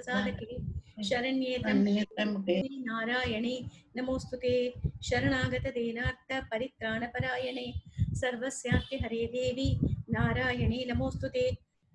प्रसादके शरण्ये त्र्यम्बके नारायणे नमोऽस्तुते शरणागतदेनार्थपरित्राणपरायणे सर्वस्यार्थे हरे देवी नारायणे नमोऽस्तुते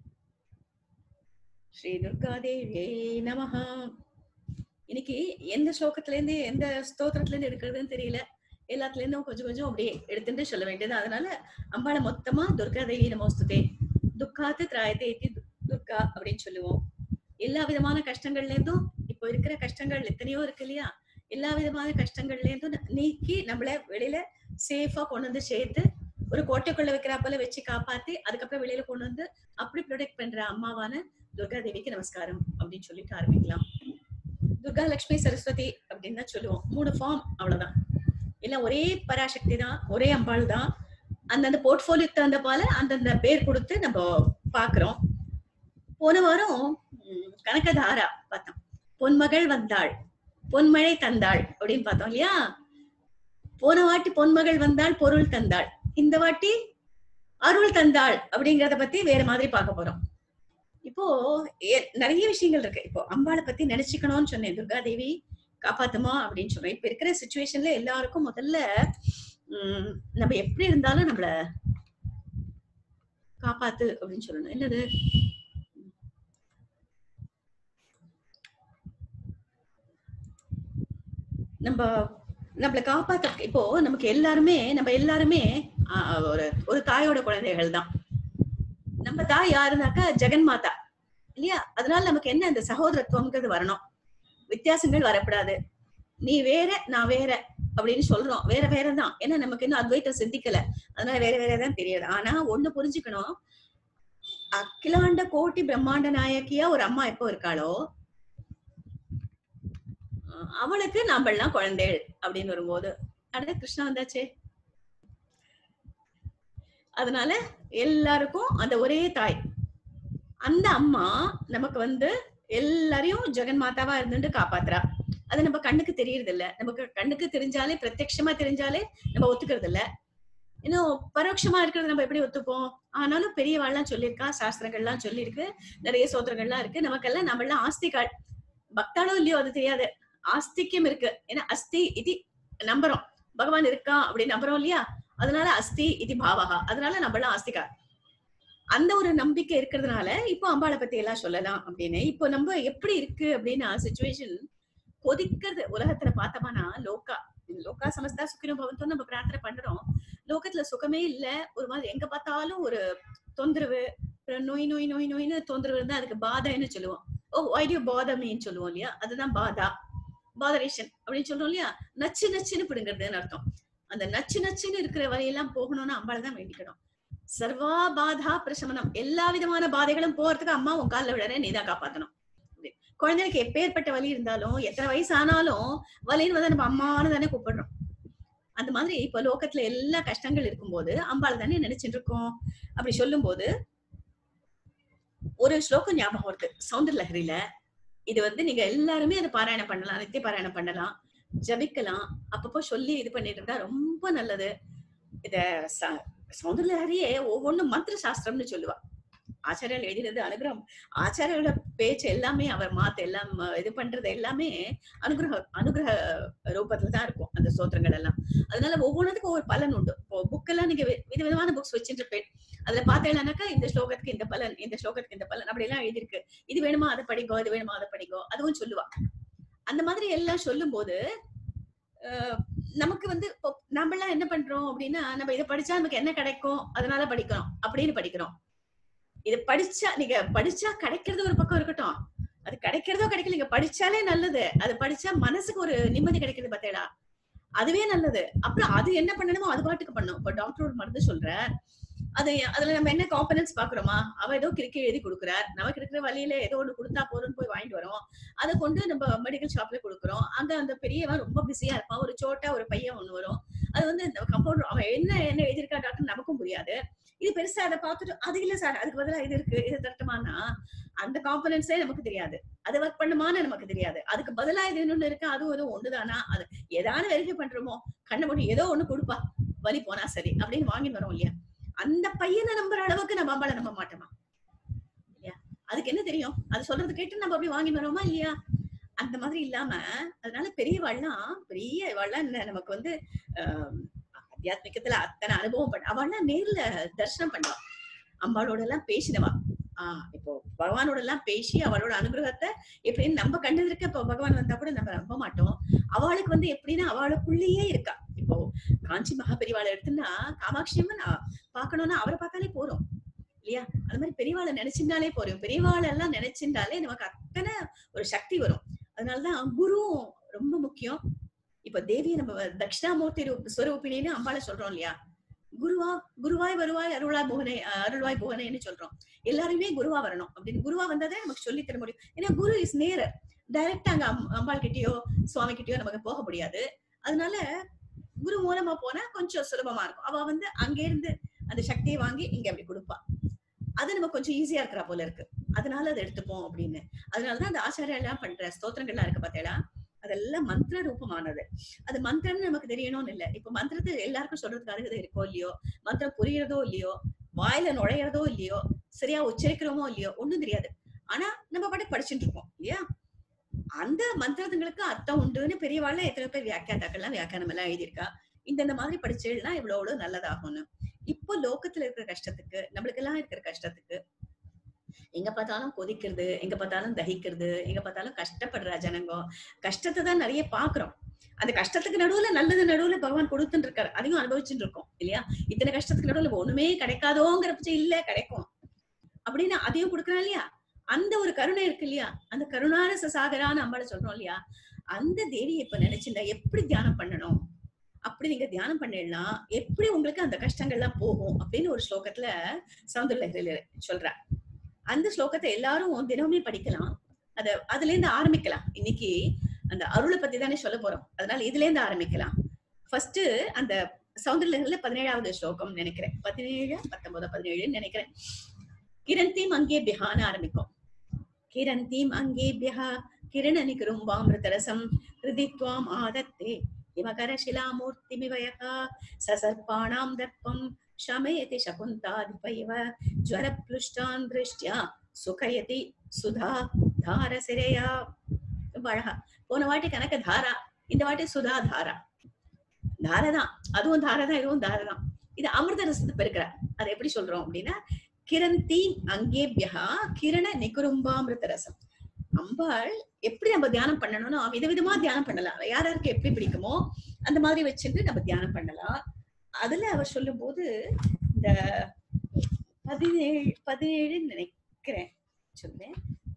ஸ்ரீ துர்காதேவியே நமஹ இன்னைக்கு எந்த ஸ்லோகத்துல இருந்து எந்த ஸ்தோத்திரத்துல இருந்து எடுக்கிறதுன்னு தெரியல எல்லாத்துல இருந்தும் கொஞ்சம் கொஞ்சம் அப்படியே எடுத்துட்டு சொல்ல வேண்டியது அதனால அம்பாளை மொத்தமா துர்காதேவி நமோஸ்துதே துக்காத்து திராயத்தே இத்தி து- துர்கா அப்படின்னு சொல்லுவோம் எல்லா விதமான கஷ்டங்கள்ல இருந்தும் இப்போ இருக்கிற கஷ்டங்கள் எத்தனையோ இருக்கு இல்லையா எல்லா விதமான கஷ்டங்கள்ல இருந்தும் ந- நீக்கி நம்மள வெளியில சேஃபா கொண்டு வந்து சேர்த்து ஒரு கோட்டைக்குள்ள வைக்கிறா போல வச்சு காப்பாத்தி அதுக்கப்புறம் வெளியில கொண்டு வந்து அப்படி ப்ரொடெக்ட் பண்ற அம்மாவான துர்கா தேவிக்கு நமஸ்காரம் அப்படின்னு சொல்லிட்டு ஆரம்பிக்கலாம் துர்கா லட்சுமி சரஸ்வதி அப்படின்னு தான் சொல்லுவோம் மூணு ஃபார்ம் அவ்வளவுதான் எல்லாம் ஒரே பராசக்தி தான் ஒரே அம்பாள் தான் அந்தந்த போர்ட்போலியோ தகுந்த போல அந்தந்த பேர் கொடுத்து நம்ம பாக்குறோம் போன வாரம் உம், கனகதாரா பார்த்தோம் பொன்மகள் வந்தாள் பொன்மழை தந்தாள் அப்படின்னு பார்த்தோம் இல்லையா போன வாட்டி பொன்மகள் வந்தாள் பொருள் தந்தாள் இந்த வாட்டி அருள் தந்தாள் அப்படிங்கறத பத்தி வேற மாதிரி பார்க்க போறோம் இப்போ எ- நிறைய விஷயங்கள் இருக்கு இப்போ அம்பாளை பத்தி நினைச்சுக்கணும்னு சொன்னேன் துர்கா தேவி காப்பாத்துமா அப்படின்னு சொல்றேன் இப்ப இருக்கிற சுச்சுவேஷன்ல எல்லாருக்கும் முதல்ல உம் நம்ம எப்படி இருந்தாலும் நம்மள காப்பாத்து அப்படின்னு சொல்லணும் என்னது நம்ம நம்மள காப்பாத்த இப்போ நமக்கு எல்லாருமே நம்ம எல்லாருமே ஆஹ், ஒரு ஒரு தாயோட குழந்தைகள் தான் நம்ம தாய் யாருனாக்கா ஜெகன் மாதா இல்லையா அதனால நமக்கு என்ன இந்த சகோதரத்துவம்ங்கிறது வரணும் வித்தியாசங்கள் வரக்கூடாது நீ வேற நான் வேற அப்படின்னு சொல்றோம் வேற வேற தான் ஏன்னா நமக்கு இன்னும் அத்வைத்தம் சிந்திக்கல அதனால வேற வேற தான் தெரியாது ஆனா ஒண்ணு புரிஞ்சுக்கணும் அகிலாண்ட கோட்டி பிரம்மாண்ட நாயகியா ஒரு அம்மா எப்போ இருக்காளோ அஹ் அவளுக்கு நாமெல்லாம் குழந்தைகள் அப்படின்னு வரும்போது அட கிருஷ்ணா வந்தாச்சே அதனால எல்லாருக்கும் அந்த ஒரே தாய் அந்த அம்மா நமக்கு வந்து எல்லாரையும் ஜெகன் மாதாவா இருந்துட்டு காப்பாத்துறா அது நம்ம கண்ணுக்கு தெரியறது இல்ல நமக்கு கண்ணுக்கு தெரிஞ்சாலே பிரத்யட்சமா தெரிஞ்சாலே நம்ம ஒத்துக்கிறது இல்ல இன்னும் பரோட்சமா இருக்கிறது நம்ம எப்படி ஒத்துப்போம் ஆனாலும் பெரியவாள்லாம் சொல்லியிருக்கா சாஸ்திரங்கள்லாம் சொல்லியிருக்கு நிறைய சோத்திரங்கள்லாம் இருக்கு நமக்கெல்லாம் நம்மளாம் ஆஸ்திகாள் பக்தாளோ இல்லையோ அது தெரியாது ஆஸ்திக்கம் இருக்கு ஏன்னா அஸ்தி இது நம்புறோம் பகவான் இருக்கா அப்படின்னு நம்புறோம் இல்லையா அதனால அஸ்தி இது பாவகா அதனால நம்மளாம் ஆஸ்திகா அந்த ஒரு நம்பிக்கை இருக்கிறதுனால இப்போ அம்பாளை பத்தி எல்லாம் சொல்லலாம் அப்படின்னு இப்போ நம்ம எப்படி இருக்கு அப்படின்னா சுச்சுவேஷன் கொதிக்கிறது உலகத்துல பார்த்தோம்னா லோக்கா லோக்கா சமஸ்தா சுக்கிரம் பவந்தம் நம்ம பிரார்த்தனை பண்றோம் லோகத்துல சுகமே இல்ல ஒரு மாதிரி எங்க பார்த்தாலும் ஒரு தொந்தரவு அப்புறம் நோய் நோய் நோய் நோய்னு தொந்தரவு இருந்தா அதுக்கு பாதைன்னு சொல்லுவோம் ஓ ஐடியோ பாதமேன்னு சொல்லுவோம் இல்லையா அதுதான் பாதா பாதரேஷன் அப்படின்னு சொல்றோம் இல்லையா நச்சு நச்சுன்னு பிடுங்கிறதுன்னு அர்த்தம் அந்த நச்சு நச்சுன்னு இருக்கிற வரையெல்லாம் போகணும்னு அம்பாளை தான் வேண்டிக்கணும் சர்வா பாதா பிரசமனம் எல்லா விதமான பாதைகளும் போறதுக்கு அம்மா உன் காலில் விழறேன் நீ தான் காப்பாத்தணும் அப்படி. குழந்தைகளுக்கு எப்பேற்பட்ட வலி இருந்தாலும் எத்தனை வயசு ஆனாலும் வலின்னு வந்து நம்ம அம்மான்னு தானே கூப்பிடுறோம் அந்த மாதிரி இப்ப லோகத்துல எல்லா கஷ்டங்கள் இருக்கும்போது அம்பாளை தானே நினைச்சிட்டு இருக்கோம் அப்படி சொல்லும்போது ஒரு ஸ்லோகம் ஞாபகம் வருது சவுந்தர லஹரியில இது வந்து நீங்க எல்லாருமே அதை பாராயணம் பண்ணலாம் நித்திய பாராயணம் பண்ணலாம் ஜபிக்கலாம் அப்பப்போ சொல்லி இது பண்ணிட்டு இருந்தா ரொம்ப நல்லது இத ச- சௌந்தர லஹரியே ஒவ்வொன்றும் மந்திர சாஸ்திரம்னு சொல்லுவா ஆச்சாரியால் எழுதினது அனுகிரகம் ஆச்சாரியோட பேச்சு எல்லாமே அவர் மாத்த எல்லாம் அஹ், இது பண்றது எல்லாமே அனுகிரக அனுகிரக ரூபத்துல தான் இருக்கும் அந்த ஸ்தோத்திரங்கள் எல்லாம் அதனால ஒவ்வொன்றுத்துக்கும் ஒவ்வொரு பலன் உண்டு இப்போ புக்கெல்லாம் நீங்க வி- விதவிதமான புக்ஸ் வச்சுட்டு இருப்பேன் அதுல பார்த்தேன்னாக்கா இந்த ஸ்லோகத்துக்கு இந்த பலன் இந்த ஸ்லோகத்துக்கு இந்த பலன் அப்படி எல்லாம் எழுதியிருக்கு இது வேணுமா அதை படிங்கோ இது வேணுமா அதை படிங்கோ அதுவும் சொல்லுவா அந்த மாதிரி எல்லாம் சொல்லும்போது அஹ், நமக்கு வந்து இப்போ நம்மளாம் என்ன பண்றோம் அப்படின்னா நம்ம இதை படிச்சா நமக்கு என்ன கிடைக்கும் அதனால படிக்கிறோம் அப்படின்னு படிக்கிறோம் இது படிச்சா நீங்க படிச்சா கிடைக்கிறது ஒரு பக்கம் இருக்கட்டும் அது கிடைக்கிறதோ கிடைக்கல நீங்க படிச்சாலே நல்லது அது படிச்சா மனசுக்கு ஒரு நிம்மதி கிடைக்கிறது பார்த்தேடா அதுவே நல்லது அப்புறம் அது என்ன பண்ணணுமோ அது பாட்டுக்கு பண்ணும் இப்போ டாக்டர் ஒரு மருந்து சொல்ற அது அதுல நம்ம என்ன காம்பனன்ஸ் பாக்குறோமா அவ ஏதோ கிறுக்கி எழுதி கொடுக்குறார் நமக்கு இருக்கிற வழியில ஏதோ ஒண்ணு கொடுத்தா போதும்னு போய் வாங்கிட்டு வரோம் அதை கொண்டு நம்ம மெடிக்கல் ஷாப்ல கொடுக்குறோம் அங்க அந்த பெரியவன் ரொம்ப பிஸியா இருப்பான் ஒரு சோட்டா ஒரு பையன் ஒண்ணு வரும் அது வந்து இந்த கம்பவுண்டர் அவன் என்ன என்ன எழுதியிருக்கா டாக்டர் நமக்கும் புரியாது இது பெருசா அதை பார்த்துட்டு அது இல்ல சார் அதுக்கு பதிலா இது இருக்கு இது தரட்டுமானா அந்த காம்பனன்ஸே நமக்கு தெரியாது அது ஒர்க் பண்ணுமான்னு நமக்கு தெரியாது அதுக்கு பதிலா இது இன்னொன்னு இருக்கு அதுவும் ஏதோ ஒண்ணுதானா அது ஏதான வெரிஃபை பண்றோமோ கண்ண மூடி ஏதோ ஒண்ணு கொடுப்பா வலி போனா சரி அப்படின்னு வாங்கி வரோம் இல்லையா அந்த பையனை நம்புற அளவுக்கு நம்ம அம்பாளை நம்ப மாட்டோமா இல்லையா அதுக்கு என்ன தெரியும் அது சொல்றது கேட்டு நம்ம அப்படி வாங்கி வரோமா இல்லையா அந்த மாதிரி இல்லாம அதனால பெரியவாள்லாம் பெரிய இவாள்லாம் என்ன நமக்கு வந்து ஆஹ், ஆத்தியாத்மிகத்துல அத்தனை அனுபவம் பண்ண அவள்லாம் நேர்ல தரிசனம் பண்ணவா அம்பாளோட எல்லாம் பேசினவா ஆஹ் இப்போ பகவானோட எல்லாம் பேசி அவளோட அனுகிரகத்தை எப்படின்னு நம்ம கண்டு இருக்க இப்போ பகவான் வந்தா கூட நம்ம நம்ப மாட்டோம் அவளுக்கு வந்து எப்படின்னா அவளுக்குள்ளேயே இருக்கா இப்போ காஞ்சி மகாபெரிவாளை எடுத்துன்னா காமாட்சி அம்மன் அ- பார்க்கணும்னா அவரை பார்த்தாலே போறோம் இல்லையா அந்த மாதிரி பெரியவாளை நினைச்சிருந்தாலே போறோம் பெரியவாளை எல்லாம் நினைச்சிருந்தாலே நமக்கு அத்தனை ஒரு சக்தி வரும் அதனாலதான் குருவும் ரொம்ப முக்கியம் இப்ப தேவியை நம்ம தட்சிணாமூர்த்தி ரூப- ஸ்வரூபிணின்னு அம்பாளை சொல்றோம் இல்லையா குருவா குருவாய் வருவாய் அருளாய் புவனே அஹ் அருள்வாய் புவனேன்னு சொல்றோம் எல்லாருமே குருவா வரணும் அப்படின்னு குருவா வந்தாதான் நமக்கு சொல்லி தர முடியும் ஏன்னா குரு இஸ் நேர டைரக்டா அங்க அம்- அம்பாள் கிட்டயோ சுவாமி கிட்டயோ நமக்கு போக முடியாது அதனால குரு மூலமா போனா கொஞ்சம் சுலபமா இருக்கும் அவ வந்து அங்க இருந்து அந்த சக்தியை வாங்கி இங்க அப்படி கொடுப்பா அது நம்ம கொஞ்சம் ஈஸியா இருக்கிறா போல இருக்கு அதனால அதை எடுத்துப்போம் அப்படின்னு அதனாலதான் அந்த ஆச்சாரியா எல்லாம் பண்ற ஸ்தோத்திரங்கள்லாம் இருக்கு பார்த்தேடா அதெல்லாம் மந்திர ரூபமானது அது மந்திரம்னு நமக்கு தெரியணும்னு இல்ல இப்ப மந்திரத்தை எல்லாருக்கும் சொல்றதுக்கு அருகதை இருக்கோ இல்லையோ மந்திரம் புரியறதோ இல்லையோ வாயில நுழையிறதோ இல்லையோ சரியா உச்சரிக்கிறோமோ இல்லையோ ஒண்ணும் தெரியாது ஆனா நம்ம பாட்டு படிச்சுட்டு இருக்கோம் இல்லையா அந்த மந்திரத்துங்களுக்கு அர்த்தம் உண்டுன்னு பெரியவாள்ல எத்தனை பேர் வியாக்கியாத்தாக்கள்லாம் வியாக்கியானம் எல்லாம் எழுதியிருக்கா இந்தந்த மாதிரி படிச்சேன்னா இவ்வளவு எவ்வளவு நல்லதாகும்னு இப்போ லோகத்துல இருக்கிற கஷ்டத்துக்கு நம்மளுக்கு எல்லாம் இருக்கிற கஷ்டத்துக்கு எங்க பார்த்தாலும் கொதிக்கிறது எங்க பார்த்தாலும் தகிக்கிறது எங்க பார்த்தாலும் கஷ்டப்படுற ஜனங்க கஷ்டத்தை தான் நிறைய பாக்குறோம் அந்த கஷ்டத்துக்கு நடுவுல நல்லது நடுவுல பகவான் கொடுத்துட்டு இருக்காரு அதையும் அனுபவிச்சுட்டு இருக்கோம் இல்லையா இத்தனை கஷ்டத்துக்கு நடுவுல ஒண்ணுமே கிடைக்காதோங்கிற பட்சம் இல்ல கிடைக்கும் அப்படின்னு அதையும் கொடுக்குறான் இல்லையா அந்த ஒரு கருணை இருக்கு இல்லையா அந்த கருணாரச சாகரான்னு அம்பாளை சொல்றோம் இல்லையா அந்த தேவியை இப்ப நினைச்சிருந்தா எப்படி தியானம் பண்ணணும் அப்படி நீங்க தியானம் பண்ணிடலாம் எப்படி உங்களுக்கு அந்த கஷ்டங்கள்லாம் போகும் அப்படின்னு ஒரு ஸ்லோகத்துல சௌந்தர்ல சொல்ற அந்த ஸ்லோகத்தை எல்லாரும் தினமுமே படிக்கலாம் அத அதுல இருந்து ஆரம்பிக்கலாம் இன்னைக்கு அந்த அருளை பத்தி தானே சொல்ல போறோம் அதனால இதுல இருந்து ஆரம்பிக்கலாம் ஃபர்ஸ்ட் அந்த சௌந்தர்ல பதினேழாவது ஸ்லோகம் நினைக்கிறேன் பதினேழு பத்தொன்பது பதினேழுன்னு நினைக்கிறேன் கிரந்தீம் அங்கே பிஹான்னு ஆரம்பிக்கும் கிரந்தீம் அங்கே பிஹா கிரண நிகரும்பாமிருதரசம் ஹிருதித்வாம் ஆதத்தே हिमकर शिलामूर्तिमिवयः ससर्पाणां दर्पं शमयति शकुन्ताधिपैव ज्वरप्लुष्टान् दृष्ट्या सुखयति சுதா தாரசிரையா ரொம்ப அழகா போன வாட்டி கணக்கு தாரா இந்த வாட்டி சுதா தாரா தாரதான் அதுவும் தாரதான் இதுவும் தாரதான் இது அமிர்த ரசத்தை பெருக்கிறார் அதை எப்படி சொல்றோம் அப்படின்னா கிரந்தி அங்கேபியா கிரண நிகுரும்பாமிருத ரசம் அம்பாள் எப்படி நம்ம தியானம் பண்ணணும்னா விதவிதமா தியானம் பண்ணலாம் யார் யாருக்கு எப்படி பிடிக்குமோ அந்த மாதிரி வச்சுட்டு நம்ம தியானம் பண்ணலாம் அதுல அவர் சொல்லும் போது இந்த பதினேழு பதினேழுன்னு நினைக்கிறேன் சொல்றேன்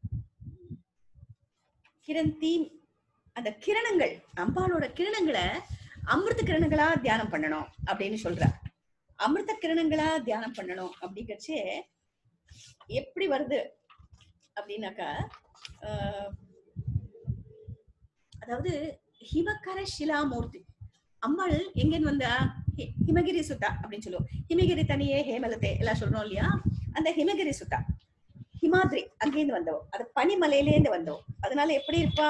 கிரந்தி அந்த கிரணங்கள் அம்பாளோட கிரணங்களை அமிர்த கிரணங்களா தியானம் பண்ணணும் அப்படின்னு சொல்ற அமிர்த கிரணங்களா தியானம் பண்ணணும் அப்படிங்கறச்சே எப்படி வருது அப்படின்னாக்கா ஆஹ் அதாவது ஹிமக்கர சிலாமூர்த்தி அம்பாள் எங்கேன்னு வந்தா ஹி- ஹிமகிரி சுத்தா அப்படின்னு சொல்லுவோம் ஹிமகிரி தனியே ஹேமலத்தை எல்லாம் சொல்றோம் இல்லையா அந்த ஹிமகிரி சுத்தா ஹிமாத்ரி அங்கேருந்து வந்தவோ அது பனிமலையிலேருந்து வந்தவோ அதனால எப்படி இருப்பா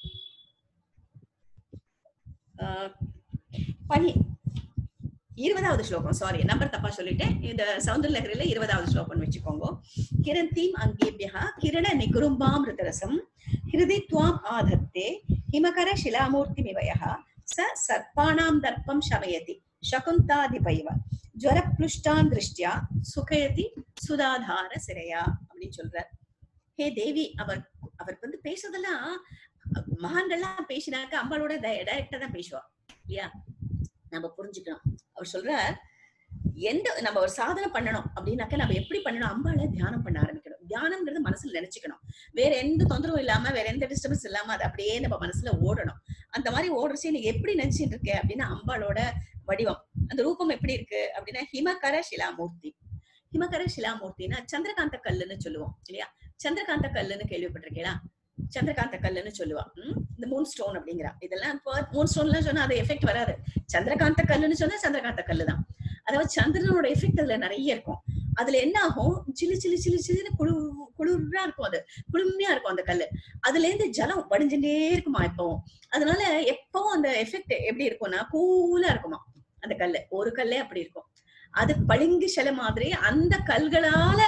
ஆஹ் பனி இருபதாவது ஸ்லோகம் சாரி நம்பர் தப்பா சொல்லிட்டேன் இந்த சவுந்தர லஹரியில இருபதாவது ஸ்லோகம் வச்சுக்கோங்க கிரந்தீம் அங்கேபியா கிரண நிகுரும்பாமிருதரசம் ஹிருதி துவாம் ஆதத்தே ஹிமகர சிலாமூர்த்திமிவயः ச சர்ப்பாணாம் தர்ப்பம் சமயதி சகுந்தாதிபைவ ஜுவரப்ளுஷ்டான் திருஷ்டியா சுகயதி சுதாதார சிரையா அப்படின்னு சொல்றார் ஹே தேவி அவர் அவர் வந்து பேசுறதெல்லாம் மகான்கள்லாம் பேசினாக்க அம்பாளோட டைரக்டா தான் பேசுவா இல்லையா நம்ம புரிஞ்சுக்கணும் அவர் சொல்றார் எந்த நம்ம ஒரு சாதனை பண்ணணும் அப்படின்னாக்க நம்ம எப்படி பண்ணணும் அம்பாளை தியானம் பண்ண ஆரம்பிக்கணும் தியானம்ன்றது மனசுல நினைச்சுக்கணும் வேற எந்த தொந்தரவும் இல்லாம வேற எந்த டிஸ்டர்பன்ஸ் இல்லாம அது அப்படியே நம்ம மனசுல ஓடணும் அந்த மாதிரி ஓடுறச்சு நீ எப்படி நினைச்சிட்டு இருக்க அப்படின்னா அம்பாளோட வடிவம் அந்த ரூபம் எப்படி இருக்கு அப்படின்னா ஹிமகர சிலாமூர்த்தி ஹிமகர சிலாமூர்த்தினா சந்திரகாந்த கல்லுன்னு சொல்லுவோம் இல்லையா சந்திரகாந்த கல்லுன்னு கேள்விப்பட்டிருக்கீங்களா சந்திரகாந்த கல்லுன்னு சொல்லுவா ம்? இந்த மூன் ஸ்டோன் அப்படிங்கிறா இதெல்லாம் இப்போ மூன் ஸ்டோன்லாம் சொன்னா அது எஃபெக்ட் வராது சந்திரகாந்த கல்லுன்னு சொன்னா சந்திரகாந்த கல்லு தான் அதாவது சந்திரனோட எஃபெக்ட் அதுல நிறைய இருக்கும் அதுல என்ன ஆகும் சிலு சிலு சிலு சிலுன்னு குளு குளிர்ரா இருக்கும் அது குளுமையா இருக்கும் அந்த கல்லு அதுல இருந்து ஜலம் வடிஞ்சுட்டே இருக்குமா எப்பவும் அதனால எப்பவும் அந்த எஃபெக்ட் எப்படி இருக்கும்னா கூலா இருக்குமா அந்த கல்லு ஒரு கல்லே அப்படி இருக்கும் அது பளிங்கு சிலை மாதிரி அந்த கல்களால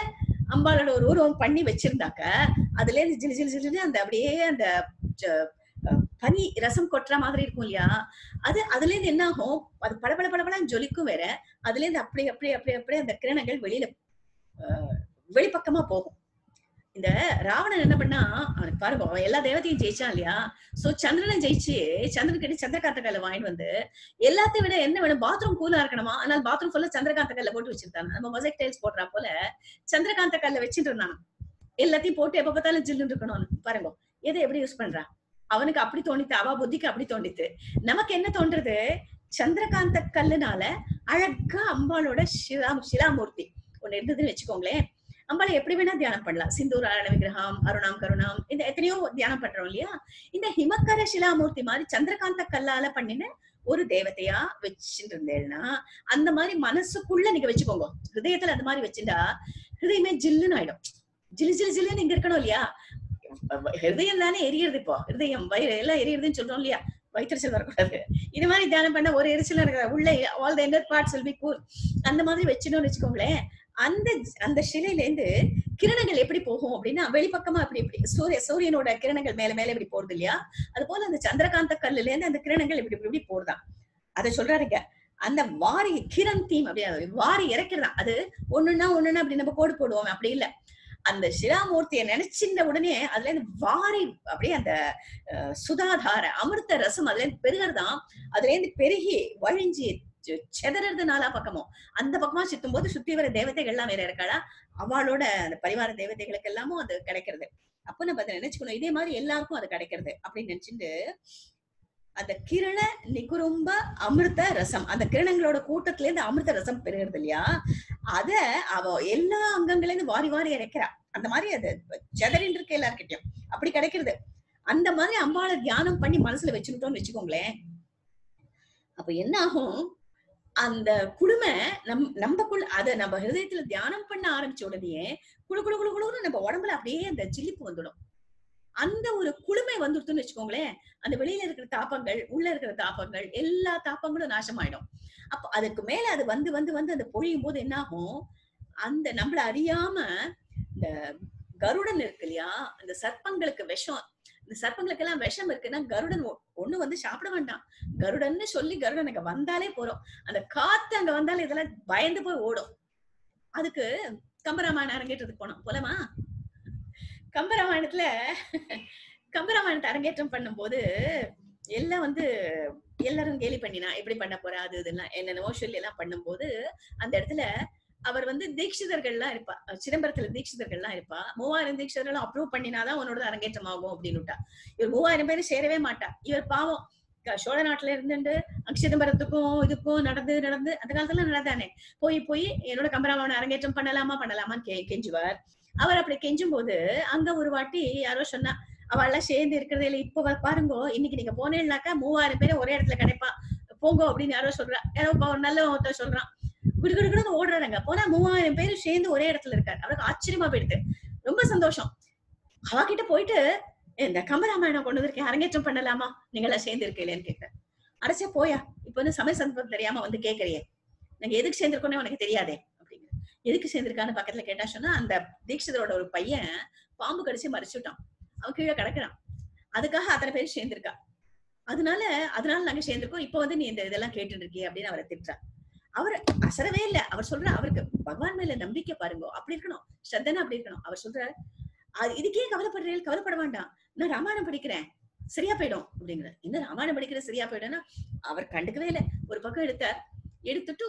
அம்பாளோட ஒரு உருவம் பண்ணி வச்சிருந்தாக்க அதுல இருந்து ஜிலு ஜிலு ஜிலுன்னு அந்த அப்படியே அந்த ஜ- அஹ் பனி ரசம் கொட்டுற மாதிரி இருக்கும் இல்லையா அது அதுல இருந்து என்ன ஆகும் அது படபட படபடன்னு ஜொலிக்கும் வேற அதுல இருந்து அப்படி அப்படி அப்படி அப்படியே அந்த கிரணங்கள் வெளியில அஹ், வெளிப்பக்கமா போகும் இந்த ராவணன் என்ன பண்ணா அவனுக்கு பாருங்க அவன் எல்லா தேவதையும் ஜெயிச்சான் இல்லையா சோ சந்திரனை ஜெயிச்சு சந்திரன் கிட்ட சந்திரகாந்த கல்ல வாங்கிட்டு வந்து எல்லாத்தையும் விட என்ன வேணும் பாத்ரூம் கூலா இருக்கணுமா ஆனால் பாத்ரூம் ஃபுல்லா சந்திரகாந்த கல்ல போட்டு வச்சிருந்தாங்க நம்ம மொசைக் டைல்ஸ் போடுறா போல சந்திரகாந்த கல்ல வச்சுட்டு இருந்தான் எல்லாத்தையும் போட்டு எப்ப பார்த்தாலும் ஜில்லுன்னு இருக்கணும் பாருங்க எதை எப்படி யூஸ் பண்றா அவனுக்கு அப்படி தோணித்து அவ புத்திக்கு அப்படி தோணித்து நமக்கு என்ன தோன்றது சந்திரகாந்த கல்லுனால அழகா அம்பாளோட சிலா சிலாமூர்த்தி ஒண்ணு இருந்ததுன்னு வச்சுக்கோங்களேன் அம்பாளை எப்படி வேணா தியானம் பண்ணலாம் சிந்தூர் அரண விக்கிரகம் அருணாம் கருணாம் இந்த எத்தனையோ தியானம் பண்றோம் இல்லையா இந்த ஹிமக்கர சிலாமூர்த்தி மாதிரி சந்திரகாந்த கல்லால பண்ணின ஒரு தேவதையா வச்சுட்டு இருந்தேன்னா அந்த மாதிரி மனசுக்குள்ள நீங்க வச்சுக்கோங்க ஹிருதயத்துல அந்த மாதிரி வச்சுட்டா ஹிருதயமே ஜில்லுன்னு ஆயிடும் ஜிலு ஜிலு ஜில்லுன்னு இங்க இருக்கணும் இல்லையா ஹிருதயம் தானே எரியறது இப்போ ஹிருதயம் வயிறு எல்லாம் எரியறதுன்னு சொல்றோம் இல்லையா வயிற்றுச்சல் வரக்கூடாது இது மாதிரி தியானம் பண்ண ஒரு எரிச்சல் இருக்கிற உள்ள all the inner parts will be cool அந்த மாதிரி வச்சிடணும்னு வச்சுக்கோங்களேன் அந்த அந்த சிலையில இருந்து கிரணங்கள் எப்படி போகும் அப்படின்னா வெளிப்பக்கமா அப்படி இப்படி சூரிய சூரியனோட கிரணங்கள் மேல மேல இப்படி போறது இல்லையா அது போல அந்த சந்திரகாந்த கல்லுல இருந்து அந்த கிரணங்கள் இப்படி இப்படி இப்படி போடுதான் அதை சொல்றாருங்க அந்த வாரி கிரண் தீம் அப்படி அது வாரி இறக்கிறதா அது ஒண்ணுன்னா ஒண்ணுன்னா அப்படி நம்ம கோடு போடுவோம் அப்படி இல்ல அந்த சிராமூர்த்தியை நினைச்சிருந்த உடனே அதுல இருந்து வாரி அப்படியே அந்த அஹ், சுதாதார அமிர்த ரசம் அதுல இருந்து பெருகிறதாம் அதுல இருந்து பெருகி வழிஞ்சி செ- செதறது நாலா பக்கமும் அந்த பக்கமா சுத்தும் போது சுத்தி வர தேவதைகள் எல்லாம் வேற இருக்காளா அவளோட அந்த பரிவார தேவதைகளுக்கு எல்லாமும் அது கிடைக்கிறது அப்ப நம்ம அதை நினைச்சுக்கணும் இதே மாதிரி எல்லாருக்கும் அது கிடைக்கிறது அப்படின்னு நினைச்சுட்டு அந்த கிரண நிகுரும்ப அமிர்த ரசம் அந்த கிரணங்களோட கூட்டத்துல இருந்து அமிர்த ரசம் பெறுகிறது இல்லையா அத அவ எல்லா அங்கங்கள்ல இருந்து வாரி வாரி இறைக்கிறா அந்த மாதிரி அது செதறின் இருக்கு எல்லார்கிட்டயும் அப்படி கிடைக்கிறது அந்த மாதிரி அம்பாளை தியானம் பண்ணி மனசுல வச்சுக்கிட்டோம்னு வச்சுக்கோங்களேன் அப்ப என்ன ஆகும் அந்த குளுமை நம் நம்மக்குள்ள அத நம்ம ஹிருதயத்துல தியானம் பண்ண ஆரம்பிச்ச உடனே குளு குளு குளு குளுன்னு நம்ம உடம்புல அப்படியே அந்த ஜிலிப்பு வந்துடும் அந்த ஒரு குளுமை வந்துடுதுன்னு வச்சுக்கோங்களேன் அந்த வெளியில இருக்கிற தாப்பங்கள் உள்ள இருக்கிற தாப்பங்கள் எல்லா தாப்பங்களும் நாசமாயிடும் அப்ப அதுக்கு மேல அது வந்து வந்து வந்து அந்த பொழியும் போது என்ன ஆகும் அந்த நம்மள அறியாம இந்த கருடன் இருக்கு இல்லையா அந்த சர்ப்பங்களுக்கு விஷம் இந்த சர்ப்பங்களுக்கு எல்லாம் விஷம் இருக்குன்னா கருடன் ஒ- ஒண்ணு வந்து சாப்பிட வேண்டாம் கருடன்னு சொல்லி கருடன் அங்க வந்தாலே போறோம் அந்த காத்து அங்க வந்தாலே இதெல்லாம் பயந்து போய் ஓடும் அதுக்கு கம்பராமாயணம் அரங்கேற்றத்துக்கு போனோம் போலமா கம்பராமாயணத்துல கம்பராமாயணத்தை அரங்கேற்றம் பண்ணும்போது எல்லாம் வந்து எல்லாரும் கேலி பண்ணினா எப்படி பண்ண போறா அது இதெல்லாம் என்னென்னவோ சொல்லி எல்லாம் பண்ணும்போது அந்த இடத்துல அவர் வந்து தீட்சிதர்கள்லாம் இருப்பா சிதம்பரத்துல தீட்சிதர்கள்லாம் இருப்பா மூவாயிரம் தீட்சிதர்களும் அப்ரூவ் பண்ணினாதான் உன்னோட அரங்கேற்றம் ஆகும் அப்படின்னு இவர் மூவாயிரம் பேர் சேரவே மாட்டா இவர் பாவம் க- சோழ நாட்டுல இருந்துட்டு சிதம்பரத்துக்கும் இதுக்கும் நடந்து நடந்து அந்த காலத்துல நடந்தானே போய் போய் என்னோட கம்பராமாயணம் அரங்கேற்றம் பண்ணலாமா பண்ணலாமான்னு கே கெஞ்சுவார் அவர் அப்படி கெஞ்சும் போது அங்க ஒரு வாட்டி யாரோ சொன்னா அவெல்லாம் சேர்ந்து இருக்கிறதே இல்ல இப்ப வ- பாருங்கோ இன்னைக்கு நீங்க போனேன்னாக்கா மூவாயிரம் பேரை ஒரே இடத்துல கிடைப்பா போங்கோ அப்படின்னு யாரோ சொல்றா யாரோ பா- நல்ல ஒருத்தர் சொல்றான் குடு குடு குடுன்னு ஓடுறாங்க போனா மூவாயிரம் பேரும் சேர்ந்து ஒரே இடத்துல இருக்காரு அவருக்கு ஆச்சரியமா போயிடுது ரொம்ப சந்தோஷம் அவகிட்ட போயிட்டு இந்த கம்பராமாயணம் கொண்டு வந்திருக்கேன் அரங்கேற்றம் பண்ணலாமா நீங்க எல்லாம் சேர்ந்து இருக்கீங்களேன்னு கேட்கிறேன் அடைச்சா போயா இப்ப வந்து சமய சந்தர்ப்பம் தெரியாம வந்து கேக்குறியே நாங்க எதுக்கு சேர்ந்திருக்கோம்னு உனக்கு தெரியாதே அப்படிங்கிற எதுக்கு சேர்ந்திருக்கான்னு பக்கத்துல கேட்டா சொன்னா அந்த தீட்சிதரோட ஒரு பையன் பாம்பு கடிச்சு மறைச்சுட்டான் அவன் கீழே கிடக்குறான் அதுக்காக அத்தனை பேர் சேர்ந்திருக்கா அதனால அதனால நாங்க சேர்ந்திருக்கோம் இப்ப வந்து நீ இந்த இதெல்லாம் கேட்டுட்டு இருக்கியே அப்படின்னு அவரை திட்டுறா அவர் அசரவே இல்ல அவர் சொல்ற அவருக்கு பகவான் மேல நம்பிக்கை பாருங்க அப்படி இருக்கணும் ஸ்ரத்தனா அப்படி இருக்கணும் அவர் சொல்ற அது இதுக்கே கவலைப்படுறீங்க கவலைப்பட வேண்டாம் நான் ராமாயணம் படிக்கிறேன் சரியா போயிடும் அப்படிங்கிற என்ன ராமாயணம் படிக்கிற சரியா போயிடும்னா அவர் கண்டுக்கவே இல்லை ஒரு பக்கம் எடுத்தார் எடுத்துட்டு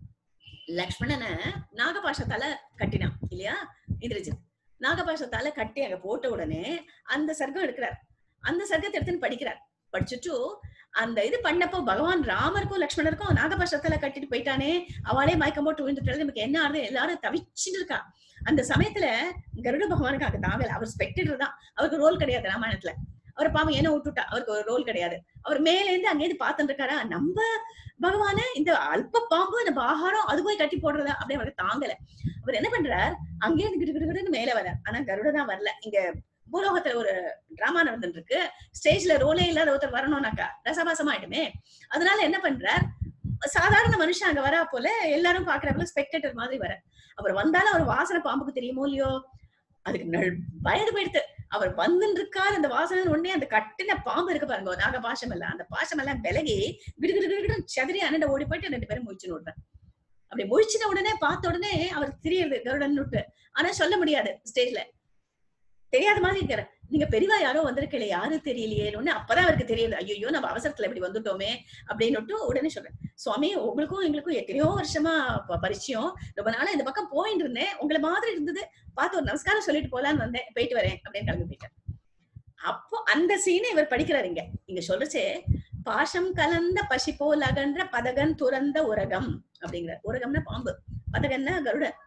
லக்ஷ்மணனை நாகபாஷத்தால கட்டினான் இல்லையா இந்திரஜித் நாகபாஷத்தால கட்டி அங்க போட்ட உடனே அந்த சர்க்கம் எடுக்கிறார் அந்த சர்க்கத்தை எடுத்துன்னு படிக்கிறார் படிச்சுட்டு அந்த இது பண்ணப்போ பகவான் ராமருக்கும் லக்ஷ்மணருக்கும் நாகபாஷத்தால கட்டிட்டு போயிட்டானே அவளே மயக்கம் போட்டு விழுந்துட்டு நமக்கு என்ன ஆறுது எல்லாரும் தவிச்சுட்டு இருக்கா அந்த சமயத்துல கருட பகவானுக்கு அங்க தாங்கல அவர் ஸ்பெக்டர் தான் அவருக்கு ரோல் கிடையாது ராமாயணத்துல அவர் பாவம் என்ன விட்டுட்டா அவருக்கு ஒரு ரோல் கிடையாது அவர் மேல இருந்து அங்கேயிருந்து பார்த்துட்டு இருக்காரா நம்ம பகவான இந்த அல்ப பாம்பு நம்ம ஆகாரம் அது போய் கட்டி போடுறதா அப்படியே அவருக்கு தாங்கல அவர் என்ன பண்றார் அங்கேயே இருந்து கிடு கிடு கிடுன்னு மேல வர ஆனா கருட தான் வரல இங்க பூலோகத்துல ஒரு டிராமா நடந்துட்டு இருக்கு ஸ்டேஜ்ல ரோலே இல்லாத ஒருத்தர் வரணும்னாக்கா ரசபாசமா ஆயிடுமே அதனால என்ன பண்றார் சாதாரண மனுஷன் அங்க வரா போல எல்லாரும் பாக்குறப்பல ஸ்பெக்டேட்டர் மாதிரி வர அவர் வந்தாலும் அவர் வாசனை பாம்புக்கு தெரியுமோ இல்லையோ அதுக்கு நல்- வயது போயிடுத்து அவர் வந்துட்டு இருக்காரு அந்த வாசனை உடனே அந்த கட்டின பாம்பு இருக்கு பாருங்க நாக பாஷம் எல்லாம் அந்த பாஷம் எல்லாம் விலகி கிடு கிடு கிடு கிடுன்னு செதறி அண்ணன் ஓடி போயிட்டு ரெண்டு பேரும் முழிச்சுன்னு விடுறேன் அப்படி முழிச்சின உடனே பார்த்த உடனே அவருக்கு தெரியுது கருடன் விட்டு ஆனா சொல்ல முடியாது ஸ்டேஜ்ல தெரியாத மாதிரி இருக்கிற நீங்க பெரியவா யாரோ வந்திருக்கல யாரும் தெரியலையேன்னு அப்பதான் அவருக்கு தெரியுது ஐயோ நம்ம அவசரத்துல இப்படி வந்துட்டோமே அப்படின்னு உடனே சொல்றேன் சுவாமி உங்களுக்கும் எங்களுக்கும் எத்தனையோ வருஷமா ப- பரிச்சயம் ரொம்ப நாளா இந்த பக்கம் போயிட்டு இருந்தேன் உங்களை மாதிரி இருந்தது பார்த்து ஒரு நமஸ்காரம் சொல்லிட்டு போலான்னு வந்தேன் போயிட்டு வரேன் அப்படின்னு கிளம்பி போயிட்டேன் அப்போ அந்த சீனை இவர் படிக்கிறாரு இங்க இங்க சொல்றச்சே பாசம் கலந்த பசி போல் அகன்ற பதகன் துறந்த உரகம் அப்படிங்கிற உரகம்னா பாம்பு பதகன்னா கருடன்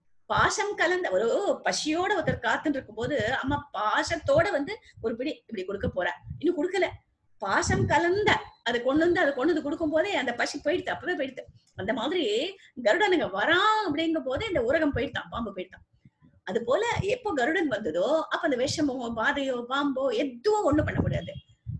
பாசம் கலந்த ஒரு பசியோட ஒருத்தர் காத்துட்டு இருக்கும் போது அம்மா பாசத்தோட வந்து ஒரு பிடி இப்படி கொடுக்க போறா இன்னும் கொடுக்கல பாசம் கலந்த அதை கொண்டு வந்து அதை கொண்டு வந்து கொடுக்கும் போதே அந்த பசி போயிடுது அப்பவே போயிடுது அந்த மாதிரி கருடனுங்க வரான் அப்படிங்கும் போதே இந்த உரகம் போயிட்டான் பாம்பு போயிட்டான் அது போல எப்போ கருடன் வந்ததோ அப்ப அந்த விஷமோ பாதையோ பாம்போ எதுவும் ஒண்ணும் பண்ண முடியாது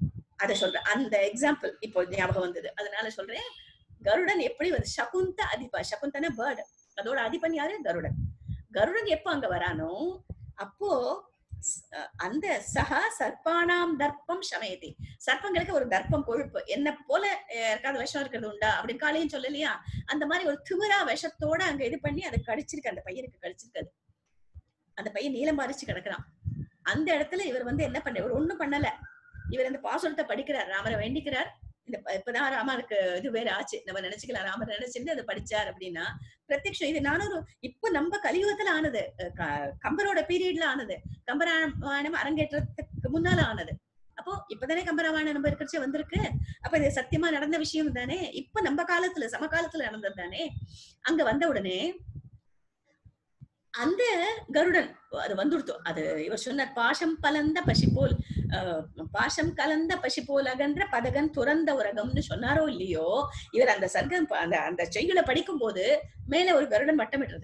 அத சொல்றேன் அந்த எக்ஸாம்பிள் இப்போ ஞாபகம் வந்தது அதனால சொல்றேன் கருடன் எப்படி வந்து சகுந்த அதிபா சகுந்தன பேர்டு அதோட அதிபன் யாரு கருடன் கருடன் எப்போ அங்க வரானோ அப்போ ஸ்- அஹ் அந்த சக சர்ப்பானாம் தர்ப்பம் சமயதி சர்ப்பங்களுக்கு ஒரு தர்ப்பம் கொழுப்பு என்ன போல அஹ், யாருக்காவது விஷம் இருக்கிறது உண்டா அப்படின்னு காலையும் சொல்லலையா அந்த மாதிரி ஒரு திமிரா விஷத்தோட அங்க இது பண்ணி அதை கடிச்சிருக்கு அந்த பையனுக்கு கடிச்சிருக்கு அது. அந்த பையன் நீளம் பாரிச்சு கிடக்குறான் அந்த இடத்துல இவர் வந்து என்ன பண்ண இவர் ஒண்ணும் பண்ணல இவர் அந்த பாசுரத்தை படிக்கிறார் ராமரை வேண்டிக்கிறார் இந்த ப- இப்பதான் ராமருக்கு இது வேற ஆச்சு நம்ம நினைச்சுக்கலாம் ராமர் நினைச்சிருந்து அதை படிச்சார் அப்படின்னா பிரத்யக்ஷம் இது நானும் ஒரு- இப்ப நம்ம கலியுகத்துல ஆனது அஹ் க- கம்பரோட பீரியட்ல ஆனது கம்பராமாயணம் அரங்கேற்றத்துக்கு முன்னால ஆனது அப்போ இப்பதானே கம்பராமாயணம் நம்ம இருக்கிறச்சே வந்திருக்கு அப்ப இது சத்தியமா நடந்த விஷயம் தானே இப்ப நம்ம காலத்துல சமகாலத்துல நடந்தது தானே அங்க வந்த உடனே அந்த கருடன் அது வந்துடுத்து அது இவர் சொன்னார் பாசம் பலந்த பசி போல் அஹ், பாசம் கலந்த பசி போல் அகன்ற பதகன் துறந்த உரகம்னு சொன்னாரோ இல்லையோ இவர் அந்த சர்க்கம் ப- அந்த அந்த செய்யுளை படிக்கும் போது மேல ஒரு கருடன் வட்டமிடுறது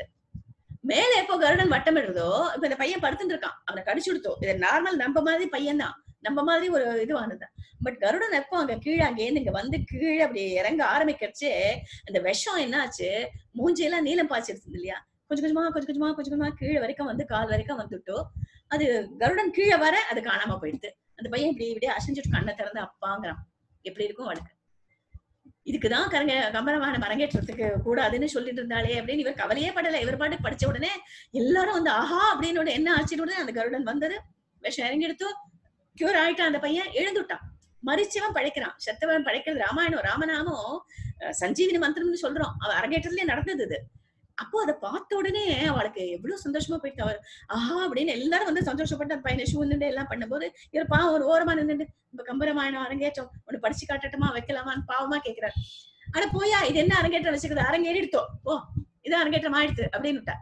மேல எப்போ கருடன் வட்டமிடுறதோ இப்ப இந்த பையன் படுத்துட்டு இருக்கான் அவனை கடிச்சு கொடுத்தோம் இது நார்மல் நம்ம மாதிரி பையன் தான் நம்ம மாதிரி ஒரு இதுவானது பட் கருடன் எப்போ அங்க கீழே அங்கேருந்து இங்க வந்து கீழே அப்படி இறங்க ஆரம்பிக்கிறச்சே அந்த விஷம் என்னாச்சு மூஞ்சியெல்லாம் நீளம் பாய்ச்சிருந்தது இல்லையா கொஞ்சம் கொஞ்சமா கொஞ்சம் கொஞ்சமா கொஞ்சம் கொஞ்சமா கீழே வரைக்கும் வந்து கால் வரைக்கும் வந்துட்டோ அது கருடன் கீழே வர அது காணாம போயிடுது அந்த பையன் இப்படி இப்படியே அசைஞ்சுட்டு கண்ணை திறந்து அப்பாங்கிறான் எப்படி இருக்கும் அவளுக்கு இதுக்குதான் கரங்க கம்பரமான அரங்கேற்றத்துக்கு கூடாதுன்னு சொல்லிட்டு இருந்தாலே அப்படின்னு இவர் கவலையே படல இவர் பாட்டு படிச்ச உடனே எல்லாரும் வந்து ஆஹா அப்படின்னு உடனே என்ன ஆச்சுன்னு உடனே அந்த கருடன் வந்தது விஷம் இறங்கி எடுத்து கியூர் ஆயிட்டான் அந்த பையன் எழுந்துட்டான் மறிச்சவன் படைக்கிறான் செத்தவன் படைக்கிறது ராமாயணம் ராமநாமம் அஹ், சஞ்சீவினி மந்திரம்னு சொல்றோம் அவ அரங்கேற்றத்திலே நடந்தது இது அப்போ அதை பார்த்த உடனே அவளுக்கு எவ்வளவு சந்தோஷமா போயிட்டு அவர் ஆஹா அப்படின்னு எல்லாரும் வந்து சந்தோஷப்பட்டு அந்த பையனை ஷூ நின்று எல்லாம் பண்ணும்போது இவர் பாவம் ஒரு ஓரமா நின்னுட்டு இப்ப கம்பராமாயணம் அரங்கேற்றம் ஒண்ணு படிச்சு காட்டட்டுமா வைக்கலாமான்னு பாவமா கேக்குறாரு அட போயா இது என்ன அரங்கேற்றம் வச்சுக்கிறது அரங்கேறிடுத்தோ ஓ இது அரங்கேற்றம் ஆயிடுத்து அப்படின்னு விட்டார்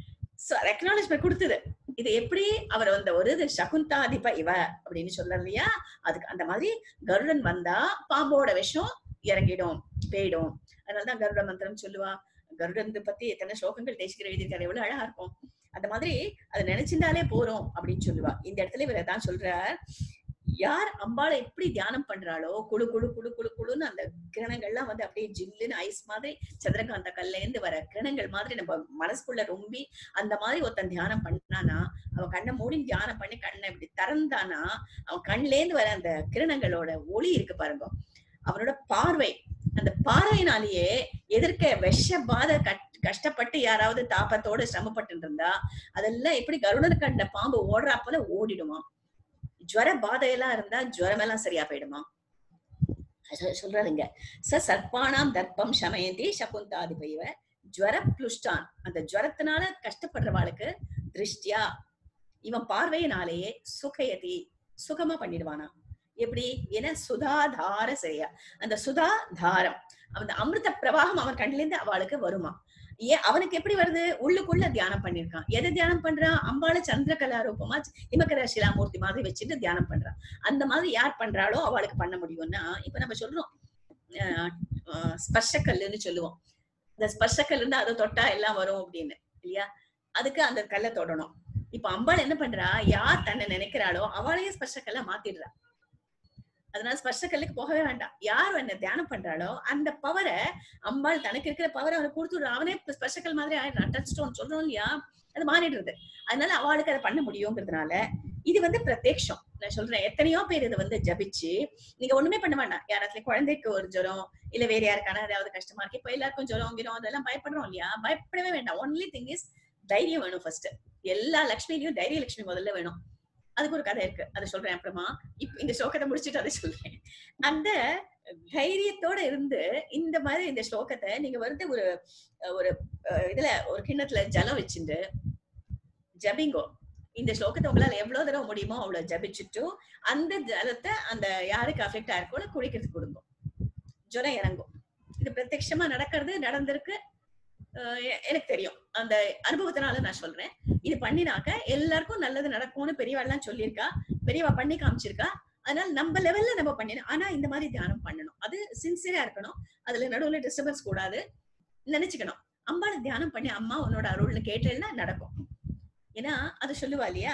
சோ ரெக்கனாலஜ்மெண்ட் கொடுத்தது இது எப்படி அவர் வந்த ஒரு இது சகுந்தாதிப இவ அப்படின்னு சொல்றாரு இல்லையா அதுக்கு அந்த மாதிரி கருடன் வந்தா பாம்போட விஷம் இறங்கிடும் போயிடும் அதனாலதான் கருட மந்திரம் சொல்லுவா கருடன் பத்தி எத்தனை ஸ்லோகங்கள் தேசிக்கிற எழுதியிருக்காரு எவ்வளவு அழகா இருக்கும் அந்த மாதிரி அதை நினைச்சிருந்தாலே போறோம் அப்படின்னு சொல்லுவா இந்த இடத்துல இவர் தான் சொல்றார் யார் அம்பாளை எப்படி தியானம் பண்றாளோ குழு குழு குழு குழு குழுன்னு அந்த கிரணங்கள்லாம் வந்து அப்படியே ஜில்லுன்னு ஐஸ் மாதிரி சந்திரகாந்த கல்ல இருந்து வர கிரணங்கள் மாதிரி நம்ம மனசுக்குள்ள ரொம்பி அந்த மாதிரி ஒருத்தன் தியானம் பண்ணானா அவன் கண்ணை மூடி தியானம் பண்ணி கண்ணை இப்படி திறந்தானா அவன் கண்ணுல இருந்து வர அந்த கிரணங்களோட ஒளி இருக்கு பாருங்க அவனோட பார்வை அந்த பார்வையினாலேயே எதிர்க்க விஷ பாத கட் கஷ்டப்பட்டு யாராவது தாபத்தோட சிரமப்பட்டு இருந்தா அதெல்லாம் எப்படி கருடன் கண்ட பாம்பு ஓடுறா போல ஓடிடுமா ஜுவர பாதையெல்லாம் இருந்தா ஜுவரம் எல்லாம் சரியா போயிடுமா அது சொல்றாருங்க ச சர்ப்பானாம் தர்ப்பம் சமயந்தி சகுந்தாதிபைவ ஜுவர புளுஷ்டான் அந்த ஜுவரத்தினால கஷ்டப்படுறவாளுக்கு திருஷ்டியா இவன் பார்வையினாலேயே சுகயதி சுகமா பண்ணிடுவானா எப்படி என சுதாதார செய்யா அந்த சுதா தாரம் அந்த அமிர்த பிரவாகம் அவன் கண்ணிலிருந்து அவளுக்கு வருமா ஏன் அவனுக்கு எப்படி வருது உள்ளுக்குள்ள தியானம் பண்ணிருக்கான் எதை தியானம் பண்றான் அம்பாள சந்திரகலா ரூபமா இமக்கர சிலாமூர்த்தி மாதிரி வச்சுட்டு தியானம் பண்றான் அந்த மாதிரி யார் பண்றாளோ அவளுக்கு பண்ண முடியும்னா இப்ப நம்ம சொல்றோம் அஹ் அஹ் ஸ்பர்ஷக்கல்லுன்னு சொல்லுவோம் இந்த ஸ்பர்ஷக்கல் இருந்தா அதை தொட்டா எல்லாம் வரும் அப்படின்னு இல்லையா அதுக்கு அந்த கல்லை தொடணும் இப்ப அம்பாள் என்ன பண்றா யார் தன்னை நினைக்கிறாளோ அவளையே ஸ்பர்ஷக்கல்ல மாத்திடுறா அதனால ஸ்பர்ஷக்கல்லுக்கு போகவே வேண்டாம் யார் என்ன தியானம் பண்றாளோ அந்த பவரை அம்பாள் தனக்கு இருக்கிற பவரை அவனை கொடுத்துடுறான் அவனே ஸ்பர்ஷக்கல் மாதிரி ஆயிடுறான் டச் ஸ்டோன் சொல்றோம் இல்லையா அது மாறிடுறது அதனால அவளுக்கு அதை பண்ண முடியுங்கிறதுனால இது வந்து பிரத்யக்ஷம் நான் சொல்றேன் எத்தனையோ பேர் இதை வந்து ஜபிச்சு நீங்க ஒண்ணுமே பண்ண வேண்டாம் யாராத்துல குழந்தைக்கு ஒரு ஜுரம் இல்ல வேற யாருக்கான ஏதாவது கஷ்டமா இருக்கு இப்ப எல்லாருக்கும் ஜுரம் கிரம் அதெல்லாம் பயப்படுறோம் இல்லையா பயப்படவே வேண்டாம் ஒன்லி திங் இஸ் தைரியம் வேணும் ஃபர்ஸ்ட் எல்லா லட்சுமிலையும் தைரிய லட்சுமி முதல்ல வேணும் அதுக்கு ஒரு கதை இருக்கு அதை சொல்றேன் அப்புறமா இப்ப இந்த ஸ்லோகத்தை முடிச்சுட்டு அதை சொல்றேன் அந்த தைரியத்தோட இருந்து இந்த மாதிரி இந்த ஸ்லோகத்தை நீங்க வந்து ஒரு ஒரு அஹ், இதுல ஒரு கிண்ணத்துல ஜலம் வச்சுட்டு ஜபிங்கோ இந்த ஸ்லோகத்தை உங்களால எவ்வளவு தடவை முடியுமோ அவ்வளவு ஜபிச்சுட்டு அந்த ஜலத்தை அந்த யாருக்கு அஃபெக்ட் ஆயிருக்கோ குடிக்கிறதுக்கு கொடுங்க ஜுரம் இறங்கும் இது பிரத்யட்சமா நடக்கிறது நடந்திருக்கு அஹ் எ- எனக்கு தெரியும் அந்த அனுபவத்தினால நான் சொல்றேன் இது பண்ணினாக்க எல்லாருக்கும் நல்லது நடக்கும்னு பெரியவாள்லாம் சொல்லியிருக்கா பெரியவா பண்ணி காமிச்சிருக்கா அதனால நம்ம லெவல்ல நம்ம பண்ணிடணும் ஆனா இந்த மாதிரி தியானம் பண்ணணும் அது சின்சியரா இருக்கணும் அதுல நடுவுல டிஸ்டர்பன்ஸ் கூடாது நினைச்சுக்கணும் அம்பாளை தியானம் பண்ணி அம்மா உன்னோட அருள்னு கேட்டேன்னா நடக்கும் ஏன்னா அது சொல்லுவா இல்லையா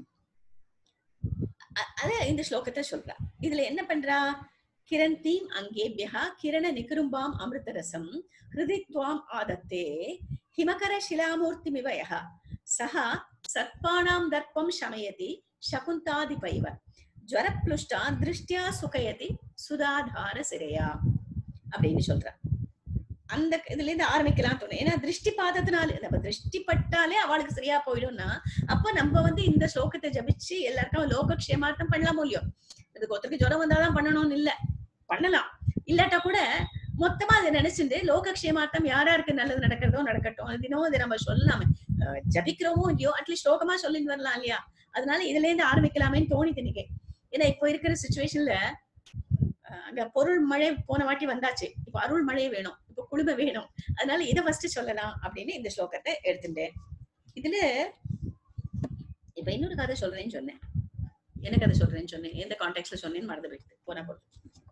அ- அத இந்த ஸ்லோகத்தை சொல்றா இதுல என்ன பண்றா கிரந்தீம் அங்கேபியா கிரண நிகுரும்பாம் அமிர்தரசம் ஹிருதித்வாம் ஆதத்தே ஹிமகர சிலாமூர்த்திமிவயः சஹ சத்பானாம் தர்ப்பம் சமயதி சகுந்தாதிபைவ ஜ்வரப்ளுஷ்டா திருஷ்டியா சுகயதி சுதாதார சிரையா அப்படின்னு சொல்றா அந்த இதுல இருந்து ஆரம்பிக்கலாம் தோணும் ஏன்னா திருஷ்டி பார்த்ததுனால நம்ம திருஷ்டி பட்டாலே அவளுக்கு சரியா போயிடும்னா அப்ப நம்ம வந்து இந்த ஸ்லோகத்தை ஜபிச்சு எல்லாருக்கும் லோகக்ஷேமார்த்தம் பண்ணலாமோ இல்லையோ இதுக்கு ஒருத்தருக்கு ஜுரம் வந்தாதான் பண்ணணும்னு இல்ல பண்ணலாம் இல்லாட்டா கூட மொத்தமா அதை நினைச்சிட்டு லோகக்ஷேமார்த்தம் யாராருக்கு நல்லது நடக்கிறதோ நடக்கட்டும் அது தினம் இதை நம்ம சொல்லலாமே அஹ் ஜபிக்கிறோமோ இல்லையோ அட்லீஸ்ட் ஸ்லோகமா சொல்லிட்டு வரலாம் இல்லையா அதனால இதுல இருந்து ஆரம்பிக்கலாமேன்னு தோணிட்டு இன்னைக்கு ஏன்னா இப்போ இருக்கிற சுச்சுவேஷன்ல அங்க பொருள் மழை போன வாட்டி வந்தாச்சு இப்ப அருள் மழை வேணும் இப்ப குளுமை வேணும் அதனால இதை ஃபர்ஸ்ட் சொல்லலாம் அப்படின்னு இந்த ஸ்லோகத்தை எடுத்துட்டேன் இதுல இப்ப இன்னொரு கதை சொல்றேன்னு சொன்னேன் என்ன கதை சொல்றேன்னு சொன்னேன் எந்த கான்டெக்ட்ல சொன்னேன்னு மறந்து போயிடுது போனா போதும்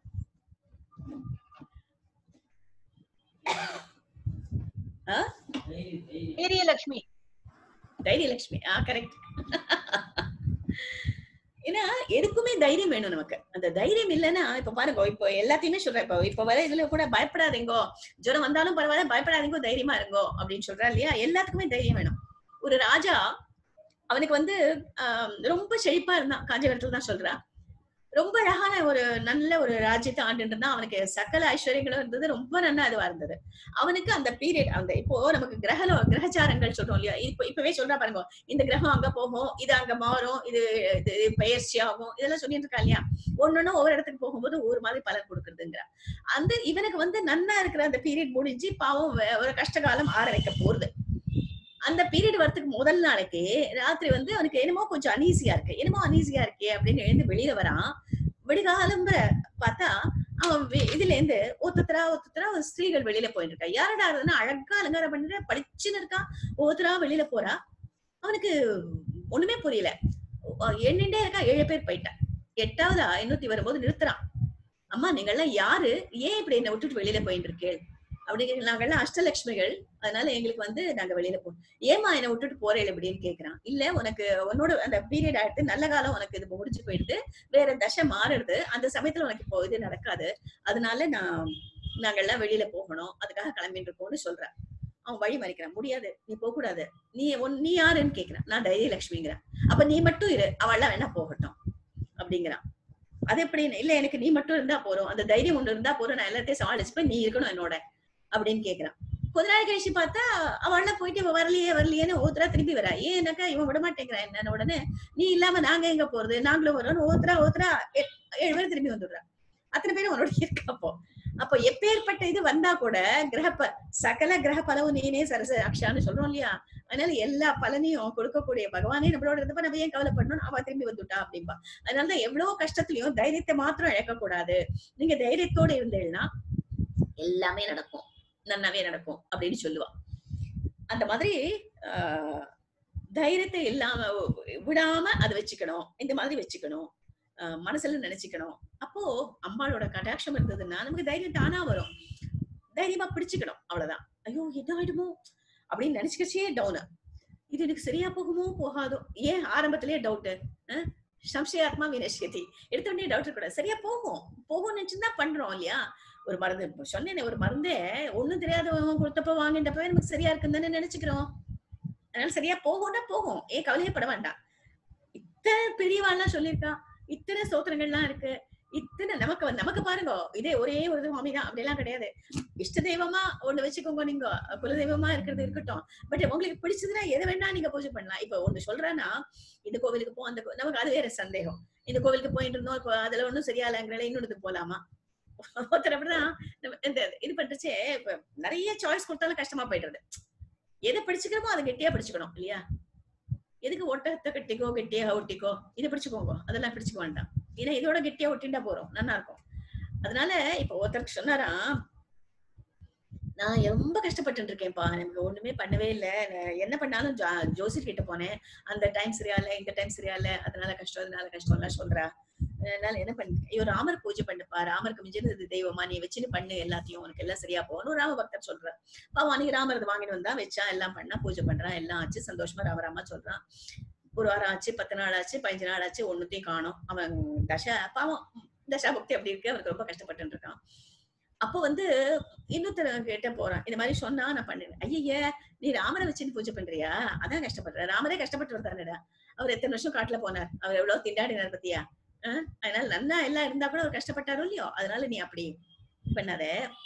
வீரியலட்சுமி தைரியலட்சுமி ஆ கரெக்ட் ஏன்னா எதுக்குமே தைரியம் வேணும் நமக்கு அந்த தைரியம் இல்லைன்னா இப்ப பாருங்க இப்போ எல்லாத்தையுமே சொல்றேன் இப்போ இப்ப வர இதுல கூட பயப்படாதீங்கோ ஜுரம் வந்தாலும் பரவாயில்ல பயப்படாதீங்கோ தைரியமா இருங்கோ அப்படின்னு சொல்றா இல்லையா எல்லாத்துக்குமே தைரியம் வேணும் ஒரு ராஜா அவனுக்கு வந்து ஆஹ், ரொம்ப செழிப்பா இருந்தான் காஞ்சிபுரத்துல தான் சொல்றா ரொம்ப அழகான ஒரு நல்ல ஒரு ராஜ்யத்தை ஆண்டு இருந்தான் அவனுக்கு சகல ஐஸ்வர்யங்களும் இருந்தது ரொம்ப நல்லா இதுவா இருந்தது அவனுக்கு அந்த பீரியட் அந்த இப்போ நமக்கு கிரக கிரகச்சாரங்கள் சொல்றோம் இல்லையா இப்போ இப்பவே சொல்றா பாருங்க இந்த கிரகம் அங்க போகும் இது அங்க மாறும் இது இது பயிற்சி ஆகும் இதெல்லாம் சொல்லிட்டு இருக்கா இல்லையா ஒன்னொன்னு ஒவ்வொரு இடத்துக்கு போகும்போது ஒரு மாதிரி பலன் கொடுக்குறதுங்கிற அந்த இவனுக்கு வந்து நன்னா இருக்கிற அந்த பீரியட் முடிஞ்சு பாவம் வே- ஒரு கஷ்ட காலம் ஆர வைக்க போறது அந்த பீரியட் வரதுக்கு முதல் நாளைக்கு ராத்திரி வந்து அவனுக்கு என்னமோ கொஞ்சம் அனீசியா இருக்கு என்னமோ அனீசியா இருக்கே அப்படின்னு எழுந்து வெளியில வரான் விடிகாலம்புற பார்த்தா அவன் வி- இதுல இருந்து ஒத்துத்தரா ஒத்துத்தரா ஒரு ஸ்திரீகள் வெளியில போயிட்டு இருக்கா யாரடா இருந்ததுன்னா அழகா அலங்காரம் பண்ணிட்டு படிச்சுன்னு இருக்கா ஒவ்வொருத்தரா வெளியில போறா அவனுக்கு ஒண்ணுமே புரியல எண்ணிண்டே இருக்கா ஏழு பேர் போயிட்டா எட்டாவது ஐநூத்தி வரும்போது நிறுத்துறான் அம்மா நீங்கெல்லாம் யாரு ஏன் இப்படி என்ன விட்டுட்டு வெளியில போயிட்டு இருக்கேள் அப்படிங்கிற நாங்கெல்லாம் அஷ்டலட்சுமிகள் அதனால எங்களுக்கு வந்து நாங்க வெளியில போ ஏமா என்னை விட்டுட்டு போறேன் அப்படின்னு கேக்குறான் இல்ல உனக்கு உன்னோட அந்த பீரியட் ஆயிட்டு நல்ல காலம் உனக்கு இது முடிஞ்சு போயிடுது வேற தசை மாறுறது அந்த சமயத்துல உனக்கு இப்போ இது நடக்காது அதனால நான் நாங்கெல்லாம் வெளியில போகணும் அதுக்காக கிளம்பிட்டு இருக்கோம்னு சொல்றேன் அவன் வழி மறிக்கிறான் முடியாது நீ போக கூடாது நீ உன்- நீ யாருன்னு கேக்குறான் நான் தைரியலட்சுமிங்கிறேன் அப்ப நீ மட்டும் இரு அவள்லாம் வேணா போகட்டும் அப்படிங்கிறான் அது எப்படின்னு இல்ல எனக்கு நீ மட்டும் இருந்தா போறோம் அந்த தைரியம் ஒண்ணு இருந்தா போறோம் நான் எல்லாத்தையும் சமாளிச்சுப்பேன் நீ இருக்கணும் என்னோட அப்படின்னு கேக்குறான் கொஞ்ச நாள் கழிச்சு பார்த்தா அவள்ல போயிட்டு இவ வரலையே வரலையேன்னு ஒவ்வொருத்தரா திருப்பி வரா ஏன்னாக்கா இவன் விட மாட்டேங்கிறான் என்ன உடனே நீ இல்லாம நாங்க எங்க போறது நாங்களும் வரோம்னு ஒவ்வொருத்தரா ஒவ்வொருத்தரா ஏ- ஏழு பேர் திரும்பி வந்துடுறா அத்தனை பேரும் உன்னோட இருக்கப்போ அப்போ எப்பேற்பட்ட இது வந்தா கூட கிரகப்ப சகல கிரக பலவும் நீனே சரச அக்ஷான்னு சொல்றோம் இல்லையா அதனால எல்லா பலனையும் கொடுக்கக்கூடிய பகவானே நம்மளோட இருந்தப்ப நம்ம ஏன் கவலைப்படணும் அவ திரும்பி வந்துட்டா அப்படின்பா அதனாலதான் எவ்வளவு கஷ்டத்துலயும் தைரியத்தை மாத்திரம் இழக்க கூடாது நீங்க தைரியத்தோட இருந்தீங்கன்னா எல்லாமே நடக்கும் நன்னாவே நடக்கும் அப்படின்னு சொல்லுவா அந்த மாதிரி ஆஹ், தைரியத்தை இல்லாம விடாம அதை வச்சுக்கணும் இந்த மாதிரி வச்சுக்கணும் ஆஹ், மனசுல நினைச்சுக்கணும் அப்போ அம்பாளோட கடாட்சம் இருந்ததுன்னா நமக்கு தைரியம் தானா வரும் தைரியமா பிடிச்சுக்கணும் அவ்வளவுதான் ஐயோ என்ன ஆயிடுமோ அப்படின்னு நினைச்சுக்கச்சே டவுன் இது எனக்கு சரியா போகுமோ போகாதோ ஏன் ஆரம்பத்திலேயே டவுட் சம்சயாத்மா வினஷ்யதி எடுத்த உடனே டவுட் கூட சரியா போகும் போகும் நினைச்சுதான் பண்றோம் இல்லையா ஒரு மருந்து இப்ப சொன்னேனே ஒரு மருந்தே ஒண்ணும் தெரியாதவங்க கொடுத்தப்ப வாங்கிட்டப்பவே நமக்கு சரியா இருக்குன்னு நினைச்சுக்கிறோம் அதனால சரியா போகும்னா போகும் ஏன் கவலையே பட வேண்டாம் இத்தனை பெரியவாள்லாம் சொல்லியிருக்கா இத்தனை சோத்திரங்கள்லாம் இருக்கு இத்தனை நமக்கு வந்து- நமக்கு பாருங்க இதே ஒரே ஒரு சுவாமி தான் அப்படிலாம் கிடையாது இஷ்ட தெய்வமா ஒண்ணு வச்சுக்கோங்க நீங்க குல தெய்வமா இருக்கிறது இருக்கட்டும் பட் உங்களுக்கு பிடிச்சதுன்னா எதை வேணா நீங்க பூஜை பண்ணலாம் இப்ப ஒண்ணு சொல்றேன்னா இந்த கோவிலுக்கு போ அந்த கோ- நமக்கு அது வேற சந்தேகம் இந்த கோவிலுக்கு போயிட்டு இருந்தோம் இப்போ அதுல ஒண்ணும் சரியா இல்லைங்கிறல இன்னொன்று போலாமா ஒருத்தர் அப்படிதான் நம்ம இந்த இது பண்றச்சே இப்ப நிறைய சாய்ஸ் கொடுத்தாலும் கஷ்டமா போயிடுறது எதை பிடிச்சுக்கிறோமோ அதை கெட்டியா பிடிச்சுக்கணும் இல்லையா எதுக்கு ஒட்டகத்தை கட்டிக்கோ கெட்டியா ஒட்டிக்கோ இதை பிடிச்சுக்கோங்க அதெல்லாம் பிடிச்சுக்க வேண்டாம் ஏன்னா இதோட கெட்டியா ஒட்டிண்டா போறோம் நல்லா இருக்கும் அதனால இப்ப ஒருத்தருக்கு சொன்னாராம் நான் ரொம்ப கஷ்டப்பட்டு இருக்கேன்ப்பா எனக்கு ஒண்ணுமே பண்ணவே இல்ல நான் என்ன பண்ணாலும் ஜா- ஜோசியர் கிட்ட போனேன் அந்த டைம் சரியா இல்ல இந்த டைம் சரியா இல்ல அதனால கஷ்டம் அதனால கஷ்டம் எல்லாம் சொல்றா அதனால என்ன பண்ணு ஐயோ ராமர் பூஜை பண்ணுப்பா ராமருக்கு மிஞ்சினது தெய்வமா நீ வச்சுன்னு பண்ணு எல்லாத்தையும் உனக்கு எல்லாம் சரியா போகணும் ராம பக்தர் சொல்ற பாவம் அன்னைக்கு ராமர் அதை வாங்கிட்டு வந்தா வச்சா எல்லாம் பண்ணா பூஜை பண்றான் எல்லாம் ஆச்சு சந்தோஷமா ராமராமா சொல்றான் ஒரு வாரம் ஆச்சு பத்து நாள் ஆச்சு பதினஞ்சு நாள் ஆச்சு ஒண்ணுத்தையும் காணும் அவன் தசா பாவம் தசா பக்தி அப்படி இருக்கு அவருக்கு ரொம்ப கஷ்டப்பட்டு இருக்கான் அப்போ வந்து இன்னொருத்தர் கிட்ட போறான் இந்த மாதிரி சொன்னா நான் பண்ணுவேன் ஐய நீ ராமரை வச்சுன்னு பூஜை பண்றியா அதான் கஷ்டப்படுற ராமரே கஷ்டப்பட்டு வந்தாருடா அவர் எத்தனை வருஷம் காட்டுல போனார் அவர் எவ்வளவு திண்டாடினார் பத்தியா அஹ் அதனால நன்னா எல்லாம் இருந்தா கூட அவர் கஷ்டப்பட்டாரோ இல்லையோ அதனால நீ அப்படி பண்ணாத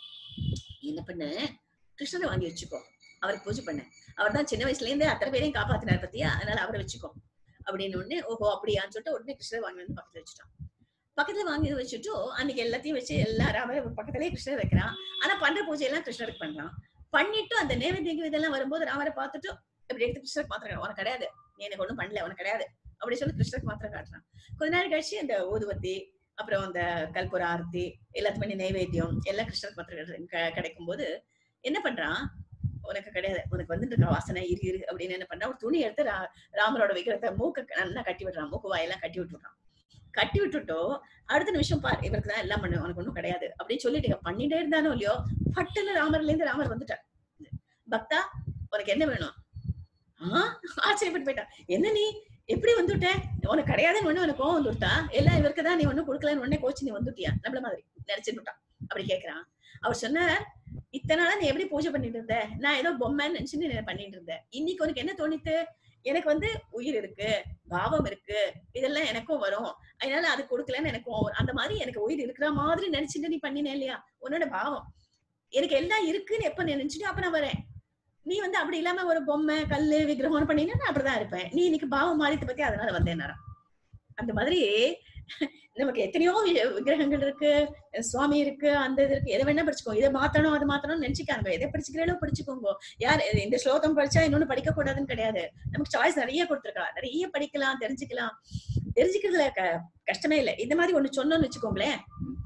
என்ன பண்ணு கிருஷ்ணரை வாங்கி வச்சுக்கோ அவருக்கு பூஜை பண்ண அவர் தான் சின்ன வயசுல இருந்தே அத்தனை பேரையும் காப்பாத்தினார் பத்தியா அதனால அவரை வச்சுக்கோ அப்படின்னு உடனே ஓஹோ அப்படியான்னு சொல்லிட்டு உடனே கிருஷ்ணரை வாங்கி வந்து பக்கத்துல வச்சுட்டான் பக்கத்துல வாங்கி வச்சுட்டு அன்னைக்கு எல்லாத்தையும் வச்சு எல்லா ராமரை ஒரு பக்கத்துலயே கிருஷ்ணர் வைக்கிறான் ஆனா பண்ற பூஜை எல்லாம் கிருஷ்ணருக்கு பண்றான் பண்ணிட்டு அந்த நேவேத்தியம் இதெல்லாம் வரும்போது ராமரை பார்த்துட்டு இப்படி எடுத்து கிருஷ்ணருக்கு மாத்திரம் உனக்கு கிடையாது நீ எனக்கு ஒண்ணும் பண்ணல உனக்கு கிடையாது அப்படி சொல்லி கிருஷ்ணருக்கு மாத்திரம் காட்டுறான் கொஞ்ச நாள் கழிச்சு அந்த ஊதுவத்தி அப்புறம் அந்த கல்புர ஆர்த்தி எல்லாத்துக்குமே பண்ணி நைவேத்தியம் எல்லாம் கிருஷ்ணருக்கு மாத்திரம் கிடைக்கும் போது என்ன பண்றான் உனக்கு கிடையாது உனக்கு வந்துட்டு இருக்க வாசனை இரு இரு அப்படின்னு என்ன பண்றான் ஒரு துணி எடுத்து ரா- ராமரோட விக்கிரத்தை மூக்க நல்லா கட்டி விடுறான் மூக்கு வாயெல்லாம் கட்டி விட்டுறான் கட்டி விட்டுட்டோ அடுத்த நிமிஷம் பார் இவருக்கு தான் எல்லாம் பண்ணு உனக்கு ஒண்ணும் கிடையாது அப்படின்னு சொல்லிட்டு பண்ணிட்டே இருந்தானோ இல்லையோ பட்டுன்னு ராமர்ல இருந்து ராமர் வந்துட்டார் பக்தா உனக்கு என்ன வேணும் ஆஹ் ஆச்சரியப்பட்டு போயிட்டான் என்ன நீ எப்படி வந்துட்ட உனக்கு கிடையாதுன்னு ஒண்ணு உனக்கு கோவம் வந்துட்டா எல்லாம் இவருக்கு தான் நீ ஒண்ணும் கொடுக்கலன்னு உடனே கோச்சு நீ வந்துட்டியா நம்மள மாதிரி நினைச்சுட்டான் அப்படி கேக்குறான் அவர் சொன்னார் இத்தனை நாளா நீ எப்படி பூஜை பண்ணிட்டு இருந்த நான் ஏதோ பொம்மைன்னு நினைச்சுன்னு நீ பண்ணிட்டு இருந்தேன் இன்னைக்கு உனக்கு என்ன தோணித்து எனக்கு வந்து உயிர் இருக்கு பாவம் இருக்கு இதெல்லாம் எனக்கும் வரும் அதனால அது கொடுக்கலன்னு எனக்கும் வரும். அந்த மாதிரி எனக்கு உயிர் இருக்கிற மாதிரி நினைச்சுட்டு நீ பண்ணினே இல்லையா உன்னோட பாவம் எனக்கு எல்லாம் இருக்குன்னு எப்ப நினைச்சிட்டு அப்ப நான் வரேன் நீ வந்து அப்படி இல்லாம ஒரு பொம்மை கல்லு விக்கிரகம் பண்ணினா நான் அப்படிதான் இருப்பேன் நீ இன்னைக்கு பாவம் மாறித்த பத்தி அதனால வந்தேன் அந்த மாதிரி நமக்கு எத்தனையோ வி- விக்கிரகங்கள் இருக்கு சுவாமி இருக்கு அந்த இது இருக்கு எதை வேணா படிச்சுக்கோ இதை மாத்தணும் அது மாத்தணும்னு நினைச்சுக்காங்க எதை படிச்சுக்கிறீங்களோ படிச்சுக்கோங்க யார் இந்த ஸ்லோகம் படிச்சா இன்னொன்னு படிக்க கூடாதுன்னு கிடையாது நமக்கு சாய்ஸ் நிறைய கொடுத்துருக்கா நிறைய படிக்கலாம் தெரிஞ்சுக்கலாம் தெரிஞ்சுக்கிறதுல க- கஷ்டமே இல்லை இந்த மாதிரி ஒண்ணு சொன்னோம்னு வச்சுக்கோங்களேன்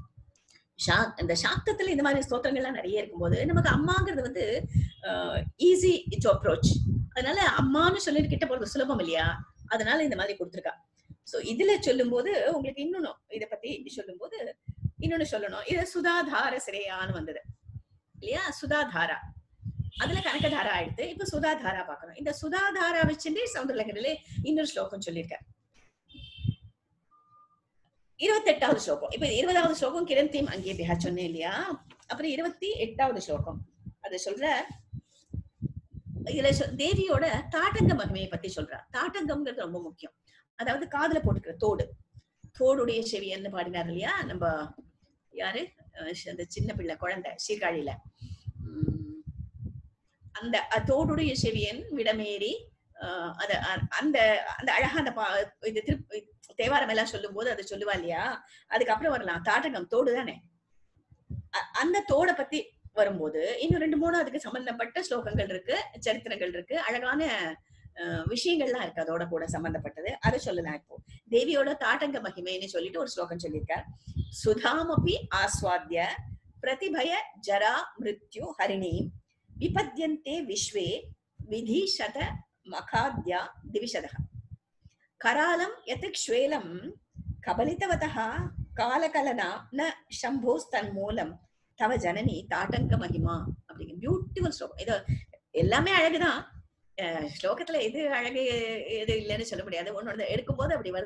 சா- இந்த சாக்தத்துல இந்த மாதிரி ஸ்தோத்திரங்கள்லாம் நிறைய இருக்கும்போது நமக்கு அம்மாங்கிறது வந்து ஈஸி டு அப்ரோச் அதனால அம்மான்னு சொல்லிட்டு கிட்ட போறது சுலபம் இல்லையா அதனால இந்த மாதிரி கொடுத்துருக்கா சோ இதுல சொல்லும்போது உங்களுக்கு இன்னொன்னு இத பத்தி சொல்லும்போது இன்னொன்னு சொல்லணும் இது சுதாதார சிறையான்னு வந்தது இல்லையா சுதாதாரா அதுல கனகதாரா ஆயிடுத்து இப்ப சுதாதாரா பார்க்கணும் இந்த சுதாதாரா வச்சுட்டு சவுந்தரலகரிலே இன்னொரு ஸ்லோகம் சொல்லியிருக்கார் இருபத்தெட்டாவது ஸ்லோகம் இப்ப இருபதாவது ஸ்லோகம் கிரந்தியும் அங்கே பிஹா சொன்னேன் இல்லையா அப்புறம் இருபத்தி எட்டாவது ஸ்லோகம் அது சொல்ற இதுல சொ- தேவியோட தாட்டங்க மகிமையை பத்தி சொல்றா தாட்டங்கம்ங்கிறது ரொம்ப முக்கியம் அதாவது காதுல போட்டுக்கிற தோடு தோடுடைய செவியன்னு பாடினார் இல்லையா நம்ம யாரு அஹ் ஷ- அந்த சின்ன பிள்ளை குழந்தை சீர்காழியில உம் அந்த அ- தோடுடைய செவியன் விடமேறி அஹ் அத அ- அந்த அந்த அழகா அந்த பா- இது திரு தேவாரம் எல்லாம் சொல்லும் போது அதை சொல்லுவா இல்லையா அதுக்கப்புறம் வரலாம் தாட்டகம் தோடு தானே அ- அந்த தோட பத்தி வரும்போது இன்னும் ரெண்டு மூணு அதுக்கு சம்பந்தப்பட்ட ஸ்லோகங்கள் இருக்கு சரித்திரங்கள் இருக்கு அழகான அஹ், விஷயங்கள்லாம் இருக்கு அதோட கூட சம்பந்தப்பட்டது அதை சொல்லலாம் இப்போ தேவியோட தாட்டங்க மகிமைன்னு சொல்லிட்டு ஒரு ஸ்லோகம் சொல்லியிருக்கார் சுதாமபி ஆஸ்வாத்திய பிரதிபய ஜரா மிருத்யு ஹரிணீம் விபத்யந்தே விஸ்வே விதி சத மகாத்யா திவிஷதः கராலம் யதிக்ஷ்வேலம் கபலிதவதः காலகலனா ந சம்போஸ்தன்மூலம் தவ ஜனனி தாட்டங்க மகிமா அப்படிங்க பியூட்டிஃபுல் ஸ்லோகம் இது எல்லாமே அழகுதான் அஹ் ஸ்லோகத்துல எது அழகு எது இல்லைன்னு சொல்ல முடியாது ஒன்னொன்னு எடுக்கும்போது அப்படி வருது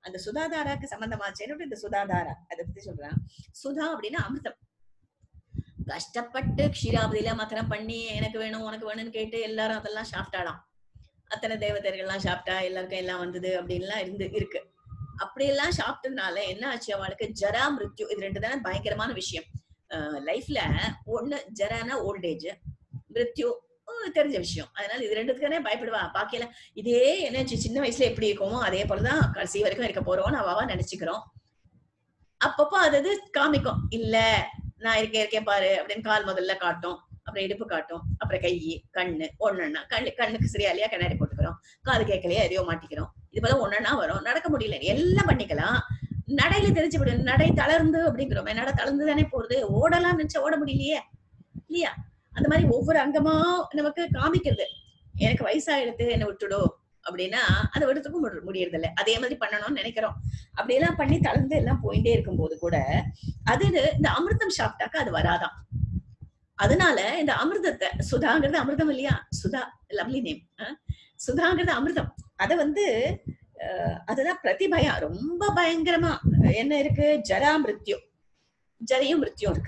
அந்த சுதாதாராக்கு சம்பந்தமாச்சேன்னு இந்த சுதாதாரா அதை பத்தி சொல்றான் சுதா அப்படின்னா அமிர்தம் கஷ்டப்பட்டு க்ஷீராபதியில மத்தனம் பண்ணி எனக்கு வேணும் உனக்கு வேணும்னு கேட்டு எல்லாரும் அதெல்லாம் சாப்பிட்டாலாம் அத்தனை தேவதைகள்லாம் சாப்பிட்டா எல்லாருக்கும் எல்லாம் வந்தது அப்படின்லாம் இருந்து இருக்கு அப்படியெல்லாம் சாப்பிட்டதுனால என்ன ஆச்சு அவளுக்கு ஜரா மிருத்யு இது ரெண்டு தானே பயங்கரமான விஷயம் லைஃப்ல ஒண்ணு ஜரானா ஓல்டேஜ் மிருத்யு அஹ் தெரிஞ்ச விஷயம் அதனால இது ரெண்டுத்துக்கானே பயப்படுவா பாக்கியல இதே எனர்ஜி சின்ன வயசுல எப்படி இருக்குமோ அதே போலதான் கடைசி வரைக்கும் இருக்க போறோம்னு அவாவா நினைச்சுக்கிறோம் அப்பப்போ அது அது காமிக்கும் இல்ல நான் இருக்கேன் இருக்கேன் பாரு அப்படின்னு கால் முதல்ல காட்டும் அப்புறம் இடுப்பு காட்டும் அப்புறம் கை கண்ணு ஒண்ணுன்னா கண்ணு கண்ணுக்கு சரியா இல்லையா கண்ணாடி போட்டுக்கிறோம் காது கேட்கலையா எதையோ மாட்டிக்கிறோம் இது போல ஒண்ணுன்னா வரும் நடக்க முடியல எல்லாம் பண்ணிக்கலாம் நடையில தெரிஞ்சு விடும் நடை தளர்ந்து அப்படிங்கிறோமே நட தளர்ந்து தானே போறது ஓடலாம் நினைச்சா ஓட முடியலையே இல்லையா அந்த மாதிரி ஒவ்வொரு அங்கமா நமக்கு காமிக்கிறது எனக்கு வயசாயிடுத்து என்ன விட்டுடோ அப்படின்னா அதை விடுறதுக்கும் முடி- முடியறது இல்ல அதே மாதிரி பண்ணணும்னு நினைக்கிறோம் அப்படியெல்லாம் பண்ணி தளர்ந்து எல்லாம் போயிட்டே இருக்கும்போது கூட அது இந்த அமிர்தம் சாப்பிட்டாக்கா அது வராதாம் அதனால இந்த அமிர்தத்தை சுதாங்கிறது அமிர்தம் இல்லையா சுதா லவ்லி நேம் சுதாங்கிறது அமிர்தம் அத வந்து அஹ், அதுதான் பிரதிபயா ரொம்ப பயங்கரமா என்ன இருக்கு ஜரா மிருத்யு ஜரையும் மிருத்யும் இருக்கு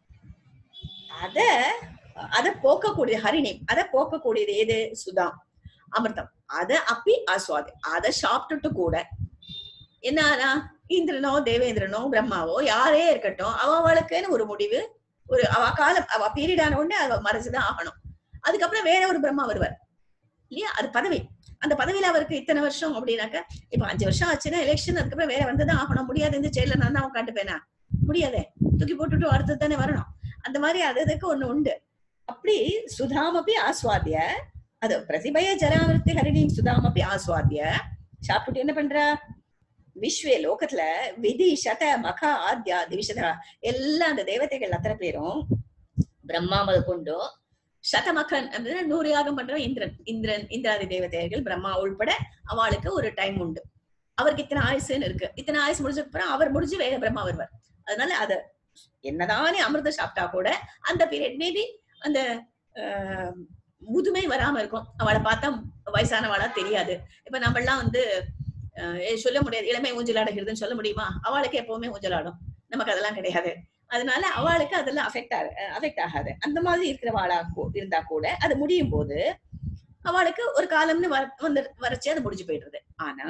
அத அத போக்கக்கூடிய ஹரிணி அத போக்கக்கூடியது எது சுதா அமிர்தம் அத அப்பி ஆஸ்வாது அத சாப்பிட்டுட்டு கூட என்ன ஆனா இந்திரனோ தேவேந்திரனோ பிரம்மாவோ யாரே இருக்கட்டும் அவ அவளுக்குன்னு ஒரு முடிவு ஒரு அவ காலம் அவ பீரியட் ஆன உடனே அவ மறைச்சுதான் ஆகணும் அதுக்கப்புறம் வேற ஒரு பிரம்மா வருவார் இல்லையா அது பதவி அந்த பதவியில அவருக்கு இத்தனை வருஷம் அப்படின்னாக்க இப்ப அஞ்சு வருஷம் ஆச்சுன்னா எலெக்ஷன் அதுக்கப்புறம் வேற வந்துதான் ஆகணும் முடியாது இந்த செயல நான் தான் உட்காந்துப்பேனா முடியாதே தூக்கி போட்டுட்டு அடுத்தது தானே வரணும் அந்த மாதிரி அது அதுக்கு ஒண்ணு உண்டு அப்படி சுதாமப்பி ஆஸ்வாத்திய அது பிரதிபய ஜராமிருத்தி ஹரிணியும் சுதாமப்பி ஆஸ்வாத்திய சாப்பிட்டுட்டு என்ன பண்றா விஸ்வே லோகத்துல விதி சத மகா ஆத்யா திவிஷதா எல்லா அந்த தேவதைகள் அத்தனை பேரும் பிரம்மா கொண்டு சதமகன் அப்படின்னா நூறு யாகம் பண்ற இந்திரன் இந்திரன் இந்திராதி தேவதைகள் பிரம்மா உள்பட அவளுக்கு ஒரு டைம் உண்டு அவருக்கு இத்தனை ஆயுசுன்னு இருக்கு இத்தனை ஆயுசு முடிஞ்சதுக்கு அப்புறம் அவர் முடிஞ்சு வேற பிரம்மா வருவார் அதனால அத என்னதானே அமிர்தம் சாப்பிட்டா கூட அந்த பீரியட் மேபி அந்த ஆஹ், முதுமை வராம இருக்கும் அவளை பார்த்தா வயசானவாளா தெரியாது இப்ப நம்ம எல்லாம் வந்து ஆஹ், ஏ, சொல்ல முடியாது இளமை ஊஞ்சல் ஆடுகிறதுன்னு சொல்ல முடியுமா அவளுக்கு எப்பவுமே ஊஞ்சல் ஆடும் நமக்கு அதெல்லாம் கிடையாது அதனால அவளுக்கு அதெல்லாம் அஃபெக்ட் ஆக அஃபெக்ட் ஆகாது அந்த மாதிரி இருக்கிறவாளா கூ- இருந்தா கூட அது முடியும் போது அவளுக்கு ஒரு காலம்னு வர வந்து வரைச்சு அது முடிஞ்சு போயிடுறது ஆனா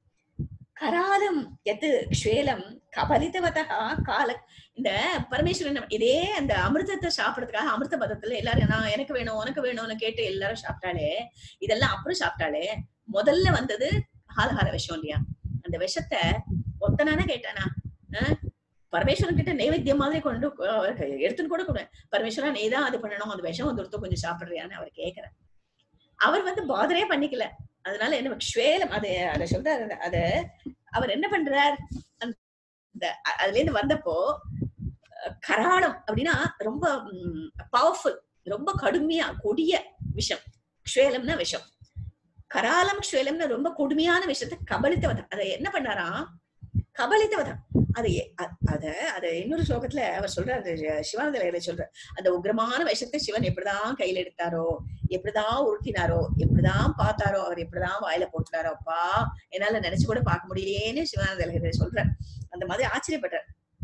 கராலம் எது க்ஷேலம் கபலிதவதா கால இந்த பரமேஸ்வரன் இதே அந்த அமிர்தத்தை சாப்பிடறதுக்காக அமிர்த பதத்துல எல்லாரும் நான் எனக்கு வேணும் உனக்கு வேணும்னு கேட்டு எல்லாரும் சாப்பிட்டாலே இதெல்லாம் அப்புறம் சாப்பிட்டாலே முதல்ல வந்தது ஹாலஹார விஷம் இல்லையா அந்த விஷத்தை ஒத்தனானா கேட்டானா அஹ் பரமேஸ்வரன் கிட்ட நைவேத்தியம் மாதிரி கொண்டு அவருக்கு எடுத்துன்னு கூட கூட பரமேஸ்வரா நீ தான் அது பண்ணணும் அந்த விஷம் வந்து ஒருத்தர் கொஞ்சம் சாப்பிடுறியான்னு அவர் கேக்குறார் அவர் வந்து பாதரே பண்ணிக்கல அதனால என்ன ஸ்வேலம் அது அதை சொல்றாரு அத- அத அவர் என்ன பண்றார் அந்த அ- அதுல இருந்து வந்தப்போ அஹ், கராளம் அப்படின்னா ரொம்ப பவர்ஃபுல் ரொம்ப கடுமையா கொடிய விஷம் க்ஷேலம்னா விஷம் கராலம் க்ஷேலம்னு ரொம்ப கொடுமையான விஷயத்த கபலித்தவதம் அதை என்ன பண்ணாராம் கபலித்தவதம் அது எ- அ- அத அத இன்னொரு ஸ்லோகத்துல அவர் சொல்றாரு சி- சிவானந்த சொல்றார் அந்த உக்ரமான விஷத்தை சிவன் எப்படிதான் கையில எடுத்தாரோ எப்படிதான் உருட்டினாரோ எப்படிதான் பார்த்தாரோ அவர் எப்படிதான் வாயில போட்டுனாரோ அப்பா என்னால நினைச்சு கூட பார்க்க முடியலையேன்னு சிவானந்த லஹரி சொல்றார் அந்த மாதிரி ஆச்சரியப்படுறார்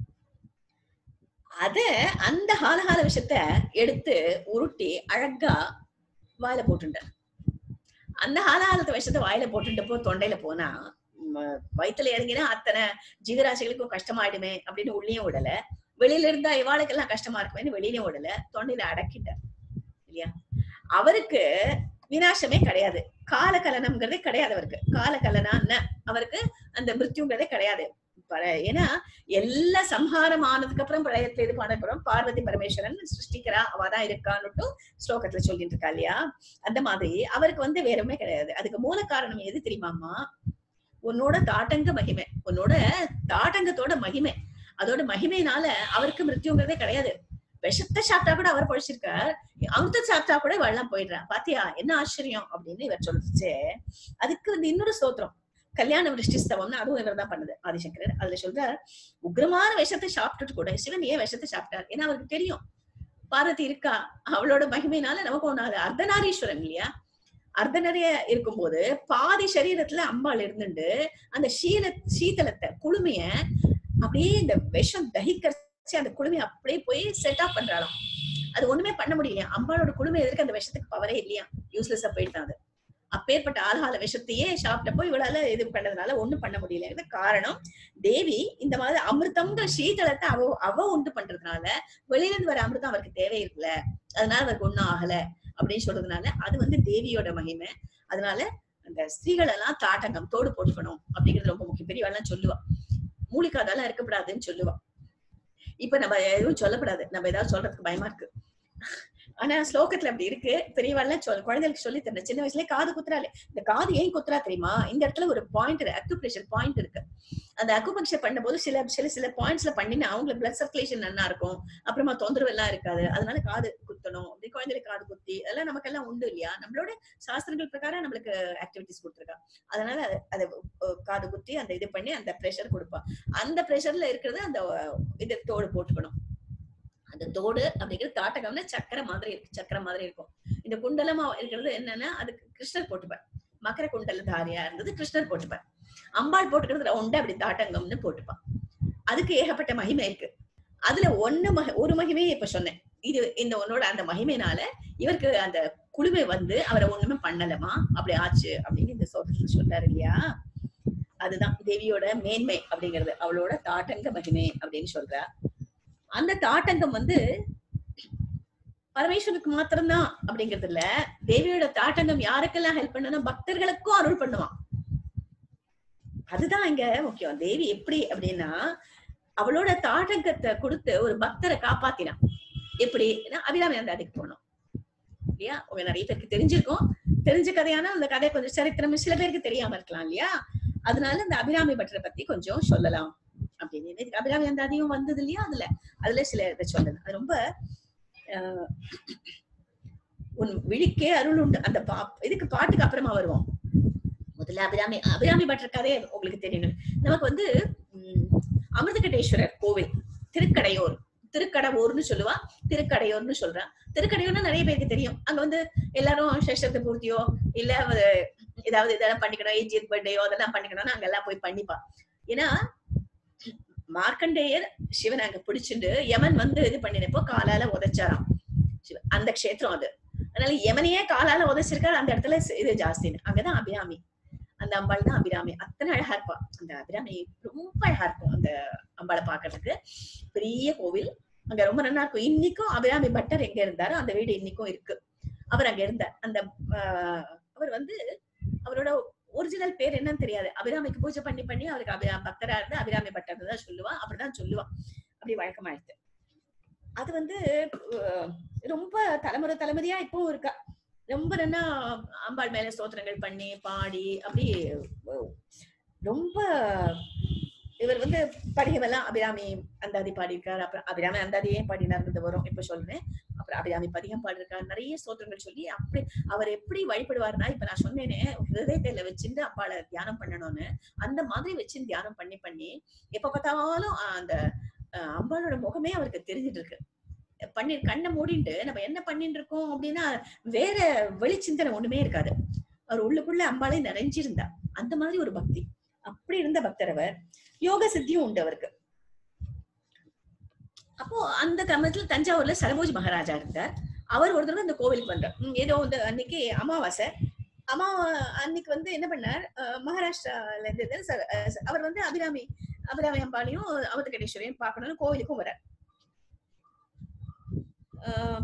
அத அந்த ஹாலஹால விஷயத்த எடுத்து உருட்டி அழகா வாயில போட்டுட்டார் அந்த ஹாலஹாலத்த விஷயத்த வாயில போட்டுட்டப்போ தொண்டையில போனா ம- வயித்துல இறங்கினா அத்தனை ஜீவராசிகளுக்கும் கஷ்டமாயிடுமே அப்படின்னு உள்ளேயும் விடல வெளியில இருந்தா இவாளுக்கெல்லாம் கஷ்டமா இருக்குமேன்னு வெளியிலயும் விடல தொண்டையில அடக்கிட்டார் இல்லையா அவருக்கு வினாசமே கிடையாது காலகலனம்ங்கிறதே கிடையாது அவருக்கு காலகலனான்னு அவருக்கு அந்த மிருத்யுங்கிறதே கிடையாது பர- ஏன்னா எல்லா சம்ஹாரம் ஆனதுக்கு அப்புறம் பிரயத்தை இது பண்ண அப்புறம் பார்வதி பரமேஸ்வரன் சிருஷ்டிக்கிறா அவதான் இருக்கான்னுட்டு ஸ்லோகத்துல சொல்லிட்டு இருக்கா இல்லையா அந்த மாதிரி அவருக்கு வந்து வேறமே கிடையாது அதுக்கு மூல காரணம் எது தெரியுமாமா உன்னோட தாட்டங்க மகிமை உன்னோட தாட்டங்கத்தோட மகிமை அதோட மகிமையினால அவருக்கு மிருத்யுங்கிறதே கிடையாது விஷத்தை சாப்பிட்டா கூட அவர் பழிச்சிருக்கார் அமிர்தம் சாப்பிட்டா கூட வெள்ளம் போயிடுறா பாத்தியா என்ன ஆச்சரியம் அப்படின்னு இவர் சொல்லிச்சு அதுக்கு வந்து இன்னொரு ஸ்தோத்திரம் கல்யாண விருஷ்டிஸ்தவம்னு அதுவும் இவர் தான் பண்ணுது ஆதிசங்கரர் அதுல சொல்றார் உக்ரமான விஷத்தை சாப்பிட்டுட்டு கூட சிவன் ஏன் விஷத்தை சாப்பிட்டார் ஏன்னா அவருக்கு தெரியும் பார்வதி இருக்கா அவளோட மகிமையினால நமக்கு ஒண்ணாது அர்த்தநாரீஸ்வரன் இல்லையா அர்த்த நிறைய இருக்கும்போது பாதி சரீரத்துல அம்பாள் இருந்துட்டு அந்த சீல சீதளத்தை குளுமைய அப்படியே இந்த விஷம் தகிக்கரிச்சு அந்த குளுமையை அப்படியே போய் செட் ஆஃப் பண்றாளாம் அது ஒண்ணுமே பண்ண முடியலையா அம்பாளோட குளுமை எதிர்க்க அந்த விஷத்துக்கு பவரே இல்லையா யூஸ்லெஸ்ஸா போயிட்டான் அது அப்பேற்பட்ட ஆள்கால விஷத்தையே சாப்பிட்ட போய் இவளால இது பண்ணதுனால ஒண்ணும் பண்ண முடியல இது காரணம் தேவி இந்த மாதிரி அமிர்தம்ங்கிற சீதளத்தை அவ அவ உண்டு பண்றதுனால வெளியில இருந்து வர அமிர்தம் அவருக்கு தேவையில்லை அதனால அவருக்கு ஒண்ணும் ஆகல அப்படின்னு சொல்றதுனால அது வந்து தேவியோட மகிமை அதனால அந்த ஸ்திரீகள் எல்லாம் தாட்டங்கம் தோடு போட்டுக்கணும் அப்படிங்கிறது ரொம்ப முக்கியம் பெரியவாள்லாம் சொல்லுவா மூலிகாதெல்லாம் இருக்கப்படாதுன்னு சொல்லுவா இப்ப நம்ம எதுவும் சொல்லப்படாது நம்ம ஏதாவது சொல்றதுக்கு பயமா இருக்கு ஆனா ஸ்லோகத்துல அப்படி இருக்கு பெரியவாள்லாம் சொல் குழந்தைகளுக்கு சொல்லி தரேன் சின்ன வயசுலயே காது குத்துறாளே இந்த காது ஏன் குத்துறா தெரியுமா இந்த இடத்துல ஒரு பாயிண்ட் அக்குப்ரெஷர் பாயிண்ட் இருக்கு அந்த அக்குபங்ஷர் பண்ணும்போது சில சில சில பாயிண்ட்ஸ்ல பண்ணினா அவங்களுக்கு பிளட் சர்க்குலேஷன் நல்லா இருக்கும் அப்புறமா தொந்தரவு எல்லாம் இருக்காது அதனால காது குத்தணும் அப்படி குழந்தைகளுக்கு காது குத்தி அதெல்லாம் நமக்கு எல்லாம் உண்டு இல்லையா நம்மளோட சாஸ்திரங்கள் பிரகாரம் நம்மளுக்கு ஆக்டிவிட்டிஸ் கொடுத்துருக்கா அதனால அது- அதை அஹ், காது குத்தி அந்த இது பண்ணி அந்த ப்ரெஷர் கொடுப்பா அந்த ப்ரெஷர்ல இருக்கிறது அந்த அஹ், இது தோடு போட்டுக்கணும் அந்த தோடு அப்படிங்கிறது தாட்டகம்னா சக்கரை மாதிரி இருக்கு சக்கரை மாதிரி இருக்கும் இந்த குண்டலமா இருக்கிறது என்னன்னா அதுக்கு கிருஷ்ணர் போட்டுப்பார் மகர குண்டல தாரியா இருந்தது கிருஷ்ணர் போட்டுப்பார் அம்பாள் போட்டுக்கிறது ரவுண்டா அப்படி தாட்டங்கம்னு போட்டுப்பான் அதுக்கு ஏகப்பட்ட மகிமை இருக்கு அதுல ஒண்ணு மக ஒரு மகிமையை இப்ப சொன்னேன் இது இந்த உன்னோட அந்த மகிமைனால இவருக்கு அந்த குழுமை வந்து அவரை ஒண்ணுமே பண்ணலமா அப்படி ஆச்சு அப்படின்னு இந்த சோதரத்தில் சொல்றாரு இல்லையா அதுதான் தேவியோட மேன்மை அப்படிங்கிறது அவளோட தாட்டங்க மகிமை அப்படின்னு சொல்றா அந்த தாட்டங்கம் வந்து பரமேஸ்வருக்கு மாத்திரம்தான் அப்படிங்கிறது இல்ல தேவியோட தாட்டங்கம் யாருக்கெல்லாம் ஹெல்ப் பண்ணணும் பக்தர்களுக்கும் அருள் பண்ணுவான் அதுதான் இங்க முக்கியம் தேவி எப்படி அப்படின்னா அவளோட தாட்டங்கத்தை கொடுத்து ஒரு பக்தரை காப்பாத்தினான் எப்படி அபிராமி அந்த அதுக்கு போனோம் இல்லையா உங்க நிறைய பேருக்கு தெரிஞ்சிருக்கும் தெரிஞ்ச கதையான அந்த கதை கொஞ்சம் சரித்திரம் சில பேருக்கு தெரியாம இருக்கலாம் இல்லையா அதனால இந்த அபிராமி பட்டரை பத்தி கொஞ்சம் சொல்லலாம் அப்படின்னு இதுக்கு அபிராமி அந்த அதிகம் வந்தது இல்லையா அதுல அதுல சில இதை சொல்லணும் அது ரொம்ப ஆஹ், உன் விழிக்கே அருள் உண்டு அந்த பா இதுக்கு பாட்டுக்கு அப்புறமா வருவோம் முதல்ல அபிராமி அபிராமி பட்டர் கதையை உங்களுக்கு தெரியணும் நமக்கு வந்து உம், அமிர்தகடேஸ்வரர் கோவில் திருக்கடையூர் திருக்கடவூர்னு சொல்லுவா திருக்கடையூர்னு சொல்றா திருக்கடையூர்னா நிறைய பேருக்கு தெரியும் அங்க வந்து எல்லாரும் சஷ்டத்தை பூர்த்தியோ இல்ல ஒரு ஏதாவது இதெல்லாம் பண்ணிக்கணும் ஏஜியத் பர்த்டேயோ அதெல்லாம் பண்ணிக்கணும்னு அங்க எல்லாம் போய் பண்ணிப்பா ஏன்னா மார்க்கண்டேயர் சிவன் அங்க பிடிச்சிட்டு யமன் வந்து இது பண்ணினப்போ காலால உதைச்சாராம் சிவன். அந்த க்ஷேத்திரம் அது அதனால யமனையே காலால உதைச்சிருக்காரு அந்த இடத்துல இது ஜாஸ்தின்னு அங்கதான் அபிராமி அந்த அம்பாள் தான் அபிராமி அத்தனை அழகா இருப்பா அந்த அபிராமி ரொம்ப அழகா இருக்கும் அந்த அம்பாளை பாக்குறதுக்கு பெரிய கோவில் அங்க ரொம்ப நல்லா இருக்கும் இன்னைக்கும் அபிராமி பட்டர் எங்க இருந்தாரோ அந்த வீடு இன்னைக்கும் இருக்கு அவர் அங்க இருந்தார் அந்த ஆஹ், அவர் வந்து அவரோட ஒரிஜினல் பேர் என்னன்னு தெரியாது அபிராமிக்கு பூஜை பண்ணி பண்ணி அவருக்கு அபிரா பக்தரா இருந்து அபிராமி பட்டர் தான் சொல்லுவா அப்படிதான் சொல்லுவா அப்படி வழக்கமாயிடுது அது வந்து அஹ், ரொம்ப தலைமுறை தலைமுறையா இப்பவும் இருக்கா ரொம்ப நல்லா அம்பாள் மேல ஸ்தோத்திரங்கள் பண்ணி பாடி அப்படி அஹ், ரொம்ப இவர் வந்து படிகமெல்லாம் அபிராமி அந்தாதி பாடியிருக்காரு அப்புறம் அபிராமி அந்தாதியே பாடினார்ன்றது வரும் இப்ப சொல்றேன் அப்புறம் அபிராமி பதிகம் பாடிருக்காரு நிறைய ஸ்தோத்திரங்கள் சொல்லி அப்படி அவர் எப்படி வழிபடுவாருன்னா இப்ப நான் சொன்னேனே ஹிருதயத்துல வச்சிருந்து அப்பாளை தியானம் பண்ணணும்னு அந்த மாதிரி வச்சு தியானம் பண்ணி பண்ணி எப்ப பார்த்தாலும் ஆஹ், அந்த ஆஹ், அம்பாளோட முகமே அவருக்கு தெரிஞ்சிட்டு இருக்கு பண்ணி கண்ணை மூடிட்டு நம்ம என்ன பண்ணிட்டு இருக்கோம் அப்படின்னா வேற வெளிச்சிந்தனை ஒண்ணுமே இருக்காது அவர் உள்ளுக்குள்ள அம்பாளை நிறைஞ்சிருந்தா அந்த மாதிரி ஒரு பக்தி அப்படி இருந்த பக்தர் அவர் யோக சித்தியும் உண்டு அவருக்கு அப்போ அந்த கிரமத்துல தஞ்சாவூர்ல சரபோஜி மகாராஜா இருந்தார் அவர் ஒரு தடவை இந்த கோவிலுக்கு வந்தார் உம், ஏதோ வந்து அன்னைக்கு அமாவாசை அமா அன்னைக்கு வந்து என்ன பண்ணார் அஹ், மகாராஷ்டிரால இருந்து ச- அஹ், அவர் வந்து அபிராமி அபிராமி அம்பாளையும் அமிர்தகடேஸ்வரையும் பார்க்கணும்னு கோவிலுக்கும் வரார் அஹ்,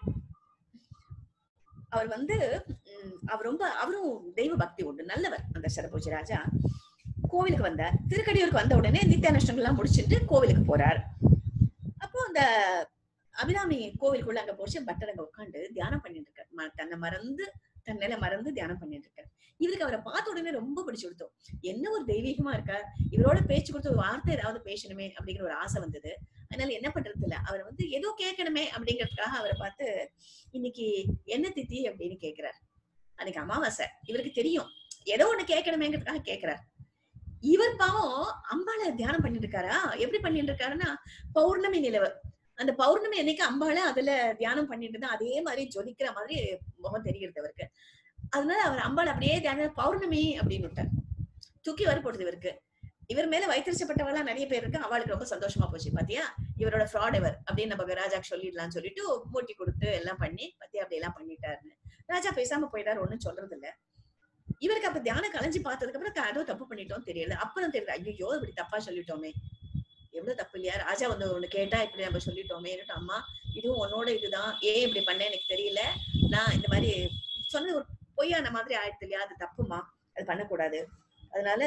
அவர் வந்து உம், அவர் ரொம்ப அவரும் தெய்வ பக்தி உண்டு நல்லவர் அந்த சரபோஜி ராஜா கோவிலுக்கு வந்தார் திருக்கடியூருக்கு வந்த உடனே நித்தியானுஷ்டங்கள் எல்லாம் முடிச்சிட்டு கோவிலுக்கு போறார் அப்போ அந்த அபிராமி கோவிலுக்குள்ள அங்க போச்சு பட்டர் அங்க உட்காந்து தியானம் பண்ணிட்டு இருக்காரு ம- தன்னை மறந்து தன்னில மறந்து தியானம் பண்ணிட்டு இருக்காரு இவருக்கு அவரை பார்த்த உடனே ரொம்ப பிடிச்சு கொடுத்தோம் என்ன ஒரு தெய்வீகமா இருக்கார் இவரோட பேச்சு கொடுத்து ஒரு வார்த்தை ஏதாவது பேசணுமே அப்படிங்கிற ஒரு ஆசை வந்தது அதனால என்ன பண்றது இல்ல அவர் வந்து ஏதோ கேட்கணுமே அப்படிங்கறதுக்காக அவரை பார்த்து இன்னைக்கு என்ன திதி அப்படின்னு கேக்குறார் அன்னைக்கு அமாவாசை இவருக்கு தெரியும் ஏதோ ஒண்ணு கேட்கணுமேங்கிறதுக்காக கேக்குறார் இவர் பாவம் அம்பாளை தியானம் பண்ணிட்டு இருக்காரா எப்படி பண்ணிட்டு இருக்காருன்னா பௌர்ணமி நிலவு அந்த பௌர்ணமி அன்னைக்கு அம்பாளை அதுல தியானம் பண்ணிட்டு இருந்தா அதே மாதிரி ஜொலிக்கிற மாதிரி முகம் தெரிகிறது அவருக்கு அதனால அவர் அம்பாள் அப்படியே தியான பௌர்ணமி அப்படின்னு விட்டார் தூக்கி வர போடுது இவருக்கு இவர் மேல வைத்தறிச்சப்பட்டவளா நிறைய பேர் இருக்கு அவளுக்கு ரொம்ப சந்தோஷமா போச்சு பாத்தியா இவரோட ஃப்ராட் இவர் அப்படின்னு நம்ம ராஜாக்கு சொல்லிடலாம்னு சொல்லிட்டு மூட்டி கொடுத்து எல்லாம் பண்ணி பாத்தியா அப்படி எல்லாம் பண்ணிட்டாருன்னு ராஜா பேசாம போயிட்டாரு ஒண்ணும் சொல்றது இல்ல இவருக்கு அப்ப தியானம் கலைஞ்சு பார்த்ததுக்கு அப்புறம் த- ஏதோ தப்பு பண்ணிட்டோம் தெரியல அப்புறம் தெரியல ஐயோ இப்படி தப்பா சொல்லிட்டோமே எவ்வளவு தப்பு இல்லையா ராஜா வந்து ஒண்ணு கேட்டா இப்படி நம்ம சொல்லிட்டோமே அம்மா இதுவும் உன்னோட இதுதான் ஏன் இப்படி பண்ண எனக்கு தெரியல நான் இந்த மாதிரி சொன்னது ஒரு பொய்யான மாதிரி ஆயிடுது இல்லையா அது தப்புமா அது பண்ணக்கூடாது அதனால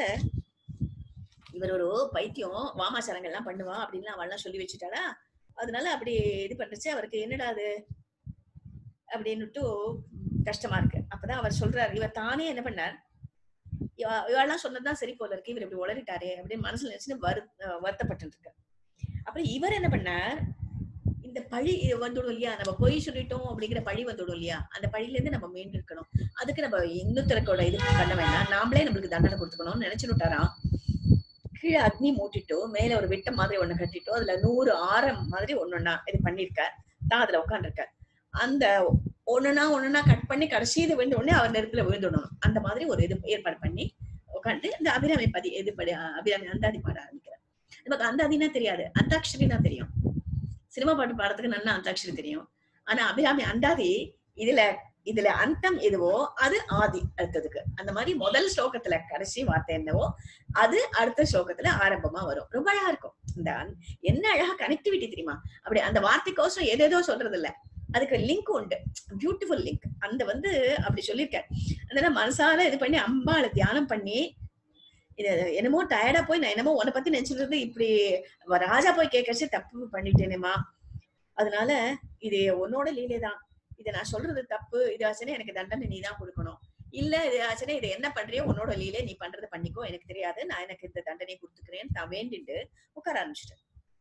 இவர் ஒரு பைத்தியம் வாமாச்சாரங்கள் எல்லாம் பண்ணுவா அப்படின்னு அவள்லாம் சொல்லி வச்சுட்டாளா அதனால அப்படி இது பண்ணுச்சு அவருக்கு என்னடா அது அப்படின்னுட்டு கஷ்டமா இருக்கு அப்பதான் அவர் சொல்றாரு இவர் தானே என்ன பண்ணார் இவ- இவெல்லாம் சொன்னதுதான் சரி போல இருக்கு இவர் இப்படி உளறிட்டாரே அப்படின்னு மனசுல நினைச்சு வரு வருத்தப்பட்டு இருக்கு அப்புறம் இவர் என்ன பண்ணார் இந்த பழி இது வந்துடும் இல்லையா நம்ம பொய் சொல்லிட்டோம் அப்படிங்கிற பழி வந்துடும் இல்லையா அந்த பழியில இருந்து நம்ம மீண்டு இருக்கணும் அதுக்கு நம்ம இன்னொருத்தருக்கோட இது பண்ண வேண்டாம் நாமளே நம்மளுக்கு தண்டனை கொடுத்துக்கணும்னு நினைச்சுட்டாராம் கீழே அக்னி மூட்டிட்டோ மேல ஒரு விட்டம் மாதிரி ஒண்ணு கட்டிட்டோ அதுல நூறு ஆரம் மாதிரி ஒன்னொன்னா இது பண்ணிருக்கார் தான் அதுல உட்காந்துருக்கார் அந்த ஒண்ணுனா ஒண்ணுனா கட் பண்ணி கடைசி இது விழுந்த உடனே அவர் நெருப்புல விழுந்துடணும் அந்த மாதிரி ஒரு இது ஏற்பாடு பண்ணி உட்காந்து இந்த அபிராமி பதி இது படி அபிராமி அந்தாதி பாட ஆரம்பிக்கிறார் நமக்கு அந்தாதினா தெரியாது அந்தாட்சரினா தெரியும் சினிமா பாட்டு பாடுறதுக்கு நல்லா அந்தாட்சரி தெரியும் ஆனா அபிராமி அந்தாதி இதுல இதுல அந்தம் எதுவோ அது ஆதி அடுத்ததுக்கு அந்த மாதிரி முதல் ஸ்லோகத்துல கடைசி வார்த்தை என்னவோ அது அடுத்த ஸ்லோகத்துல ஆரம்பமா வரும் ரொம்ப அழகா இருக்கும் இந்த அந்- என்ன அழகா கனெக்டிவிட்டி தெரியுமா அப்படி அந்த வார்த்தைக்கோசரம் ஏதேதோ சொல்றது இல்ல அதுக்கு லிங்க் உண்டு பியூட்டிஃபுல் லிங்க் அந்த வந்து அப்படி சொல்லியிருக்காரு அதனால மனசால இது பண்ணி அம்பாளை தியானம் பண்ணி இது என்னமோ டயர்டா போய் நான் என்னமோ உன்னை பத்தி நினைச்சிட்டு இருந்து இப்படி ராஜா போய் கேட்கச்சு தப்பு பண்ணிட்டேனேமா அதனால இது உன்னோட லீலை தான் இதை நான் சொல்றது தப்பு இது ஆச்சுன்னா எனக்கு தண்டனை நீ தான் கொடுக்கணும் இல்ல இது ஆச்சுன்னா இது என்ன பண்றியோ உன்னோட லீலை நீ பண்றது பண்ணிக்கோ எனக்கு தெரியாது நான் எனக்கு இந்த தண்டனை கொடுத்துக்கிறேன் நான் வேண்டிட்டு உட்கார ஆரம்பிச்சிட்டேன்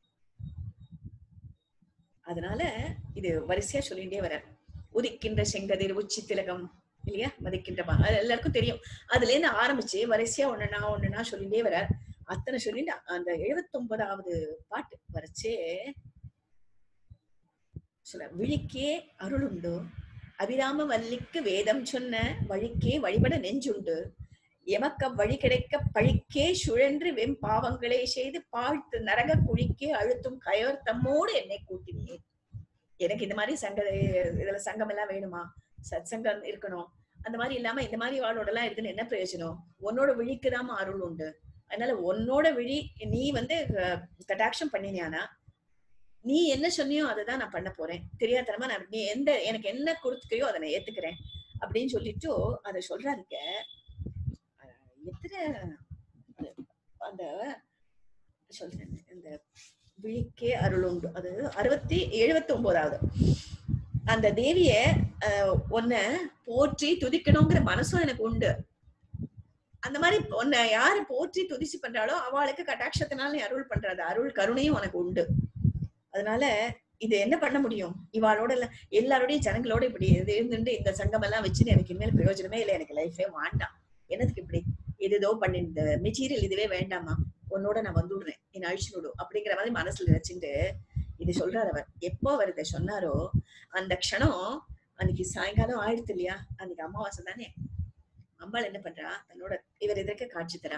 அதனால இது வரிசையா சொல்லிட்டே வர உதிக்கின்ற செங்கதிர் உச்சி திலகம் இல்லையா மதிக்கின்ற மா- அது எல்லாருக்கும் தெரியும் அதுல இருந்து ஆரம்பிச்சு வரிசையா ஒண்ணுனா ஒண்ணுனா சொல்லிட்டே வர அத்தனை சொல்லிட்டு அந்த எழுபத்தி ஒன்பதாவது பாட்டு வரைச்சே சொல்ல விழிக்கே அருளுண்டு அபிராம வல்லிக்கு வேதம் சொன்ன வழிக்கே வழிபட நெஞ்சுண்டு எமக்க வழி கிடைக்க பழிக்கே சுழன்று வெம் பாவங்களே செய்து பாழ்த்து நரக குழிக்கே அழுத்தும் கயவர் தம்மோடு என்னை கூட்டினே எனக்கு இந்த மாதிரி சங்க இதுல சங்கம் எல்லாம் வேணுமா சத் சங்கம் இருக்கணும் அந்த மாதிரி இல்லாம இந்த மாதிரி வாழோட எல்லாம் இருக்குன்னு என்ன பிரயோஜனம் உன்னோட விழிக்குதாம அருள் உண்டு அதனால உன்னோட விழி நீ வந்து அஹ், கட்டாட்சம் பண்ணினியானா நீ என்ன சொன்னியோ அதை தான் நான் பண்ண போறேன் தெரியாதனமா நான் நீ எந்த எனக்கு என்ன கொடுத்துக்கையோ அதை நான் ஏத்துக்கிறேன் அப்படின்னு சொல்லிட்டு அதை சொல்றாருங்க அஹ், எத்தனை அது- அந்த சொல்றேன் இந்த விழிக்கே அருள் உண்டு அது அறுபத்தி எழுபத்தி ஒன்பதாவது அந்த தேவிய அஹ், உன்னை போற்றி துதிக்கணுங்கிற மனசும் எனக்கு உண்டு அந்த மாதிரி உன்னை யாரு போற்றி துதிச்சு பண்றாளோ அவளுக்கு கட்டாட்சத்தினால நீ அருள் பண்றது அருள் கருணையும் உனக்கு உண்டு அதனால இது என்ன பண்ண முடியும் இவாளோட இல்ல எல்லாரோடையும் ஜனங்களோட இப்படி இது இருந்துட்டு இந்த சங்கம் எல்லாம் வச்சுன்னு எனக்கு இனிமேல் பிரயோஜனமே இல்லை எனக்கு லைஃபே வேண்டாம் என்னதுக்கு இப்படி ஏதோ பண்ணி இந்த மெட்டீரியல் இதுவே வேண்டாமா உன்னோட நான் வந்துடுறேன் என் அழிச்சு விடு அப்படிங்கிற மாதிரி மனசுல நினைச்சுட்டு இது சொல்றாரு அவர் எப்போ அவர் இதை சொன்னாரோ அந்த க்ஷணம் அன்னைக்கு சாயங்காலம் ஆயிடுத்து இல்லையா அன்னைக்கு அமாவாசை தானே அம்பாள் என்ன பண்றா தன்னோட இவர் இதற்கு காட்சி தரா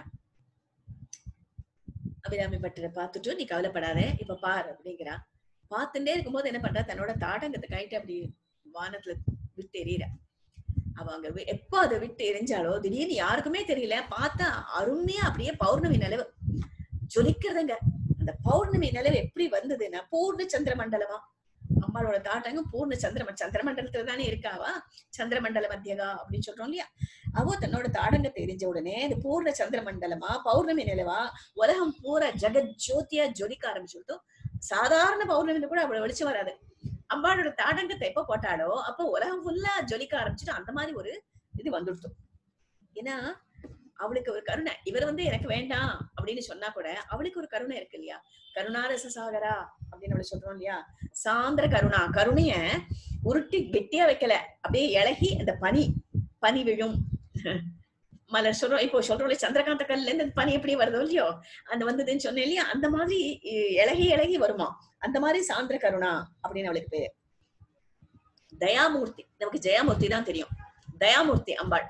அபிராமி பட்டரை பார்த்துட்டு நீ கவலைப்படாத இப்ப பார் அப்படிங்கிறா பார்த்துட்டே இருக்கும்போது என்ன பண்றா தன்னோட தாட்டங்கத்தை கைட்டு அப்படி வானத்துல விட்டு எறியறா அவ அங்க வி- எப்போ அதை விட்டு எரிஞ்சாலோ திடீர்னு யாருக்குமே தெரியல பார்த்தா அருமையா அப்படியே பௌர்ணமி நிலவு ஜொலிக்கிறதுங்க அந்த பௌர்ணமி நிலவு எப்படி வந்ததுன்னா பூர்ண சந்திர மண்டலமா அம்மாளோட தாட்டங்க பூர்ண சந்திர சந்திர மண்டலத்துல தானே இருக்காவா சந்திர மண்டல மத்தியகா அப்படின்னு சொல்றோம் இல்லையா அவ தன்னோட தாடங்கத்தை எரிஞ்ச உடனே இது பூர்ண சந்திர மண்டலமா பௌர்ணமி நிலவா உலகம் பூரா ஜெகத் ஜோதியா ஜொலிக்க ஆரம்பிச்சுட்டோம் சாதாரண பௌர்ணமியில கூட அவ்வளவு வெளிச்சம் வராது அம்பாளோட தாடங்கத்தை எப்ப போட்டாலோ அப்ப உலகம் ஃபுல்லா ஜொலிக்க ஆரம்பிச்சுட்டு அந்த மாதிரி ஒரு இது வந்துடுத்தோம் ஏன்னா அவளுக்கு ஒரு கருணை இவர் வந்து எனக்கு வேண்டாம் அப்படின்னு சொன்னா கூட அவளுக்கு ஒரு கருணை இருக்கு இல்லையா கருணாரச சாகரா அப்படின்னு நம்ம சொல்றோம் இல்லையா சாந்திர கருணா கருணைய உருட்டி கெட்டியா வைக்கல அப்படியே இழகி அந்த பனி பனி விழும் மலர் சொல்றோம் இப்போ சொல்றோம் இல்லையா, சந்திரகாந்த கல்ல இருந்து அந்த பனி எப்படி வருதோ இல்லையோ அந்த வந்ததுன்னு சொன்னேன் இல்லையா அந்த மாதிரி இ- இழகி இழகி வருமா அந்த மாதிரி சாந்திர கருணா அப்படின்னு அவளுக்கு பேரு தயாமூர்த்தி நமக்கு ஜெயாமூர்த்தி தான் தெரியும் தயாமூர்த்தி அம்பாள்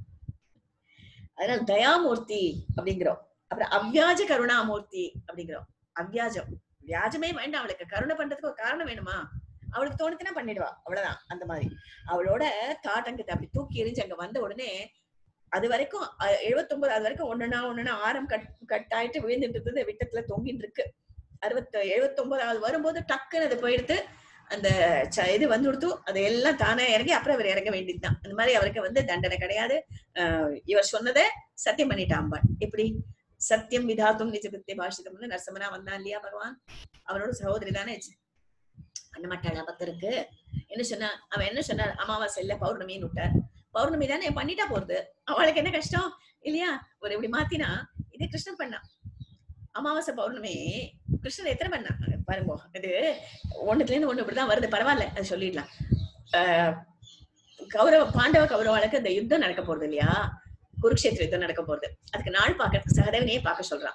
அதனால தயாமூர்த்தி அப்படிங்கிறோம் அப்புறம் அவ்வியாஜ கருணாமூர்த்தி அப்படிங்கிறோம் அவ்வியாஜம் வியாஜமே வேண்டாம் அவளுக்கு கருணை பண்றதுக்கு ஒரு காரணம் வேணுமா அவளுக்கு தோணுச்சுன்னா பண்ணிடுவா அவ்வளவுதான் அந்த மாதிரி அவளோட தாட்டங்கத்தை அப்படி தூக்கி எறிஞ்சு அங்க வந்த உடனே அது வரைக்கும் எழுபத்தி ஒன்பது அது வரைக்கும் ஒண்ணுனா ஒண்ணுனா ஆரம் கட் கட் ஆயிட்டு விழுந்துட்டு இருந்தது விட்டத்துல தொங்கிட்டு இருக்கு அறுபத்தி எழுபத்தி ஒன்பதாவது வரும்போது டக்குன்னு அது போயிடுத்து அந்த ச- இது வந்து கொடுத்து அது எல்லாம் தானே இறங்கி அப்புறம் அவர் இறங்க வேண்டியதுதான் அந்த மாதிரி அவருக்கு வந்து தண்டனை கிடையாது ஆஹ் இவர் சொன்னதை சத்தியம் பண்ணிட்டான் அம்பாள் எப்படி சத்தியம் விதாத்தும் நிஜ கிருத்திய பாஷிதம்னு நரசமனா வந்தான் இல்லையா பகவான் அவனோட சகோதரி தானே அண்ணமட்டாள பக்தருக்கு என்ன சொன்னா அவன் என்ன சொன்னார் அமாவாசை இல்ல பௌர்ணமின்னு விட்டார் பௌர்ணமி தானே பண்ணிட்டா போறது அவளுக்கு என்ன கஷ்டம் இல்லையா ஒரு இப்படி மாத்தினா இதே கிருஷ்ணன் பண்ணான் அமாவாசை பௌர்ணமி கிருஷ்ணன் எத்தனை பண்ணா பாருங்க இது ஒண்ணுத்துல இருந்து ஒண்ணு இப்படிதான் வருது பரவாயில்ல அது சொல்லிடலாம் ஆஹ் கௌரவ பாண்டவ கௌரவாளுக்கு இந்த யுத்தம் நடக்க போறது இல்லையா குருக்ஷேத்திர யுத்தம் நடக்க போறது அதுக்கு நாள் பாக்கிறதுக்கு சகதேவனையே பார்க்க சொல்றான்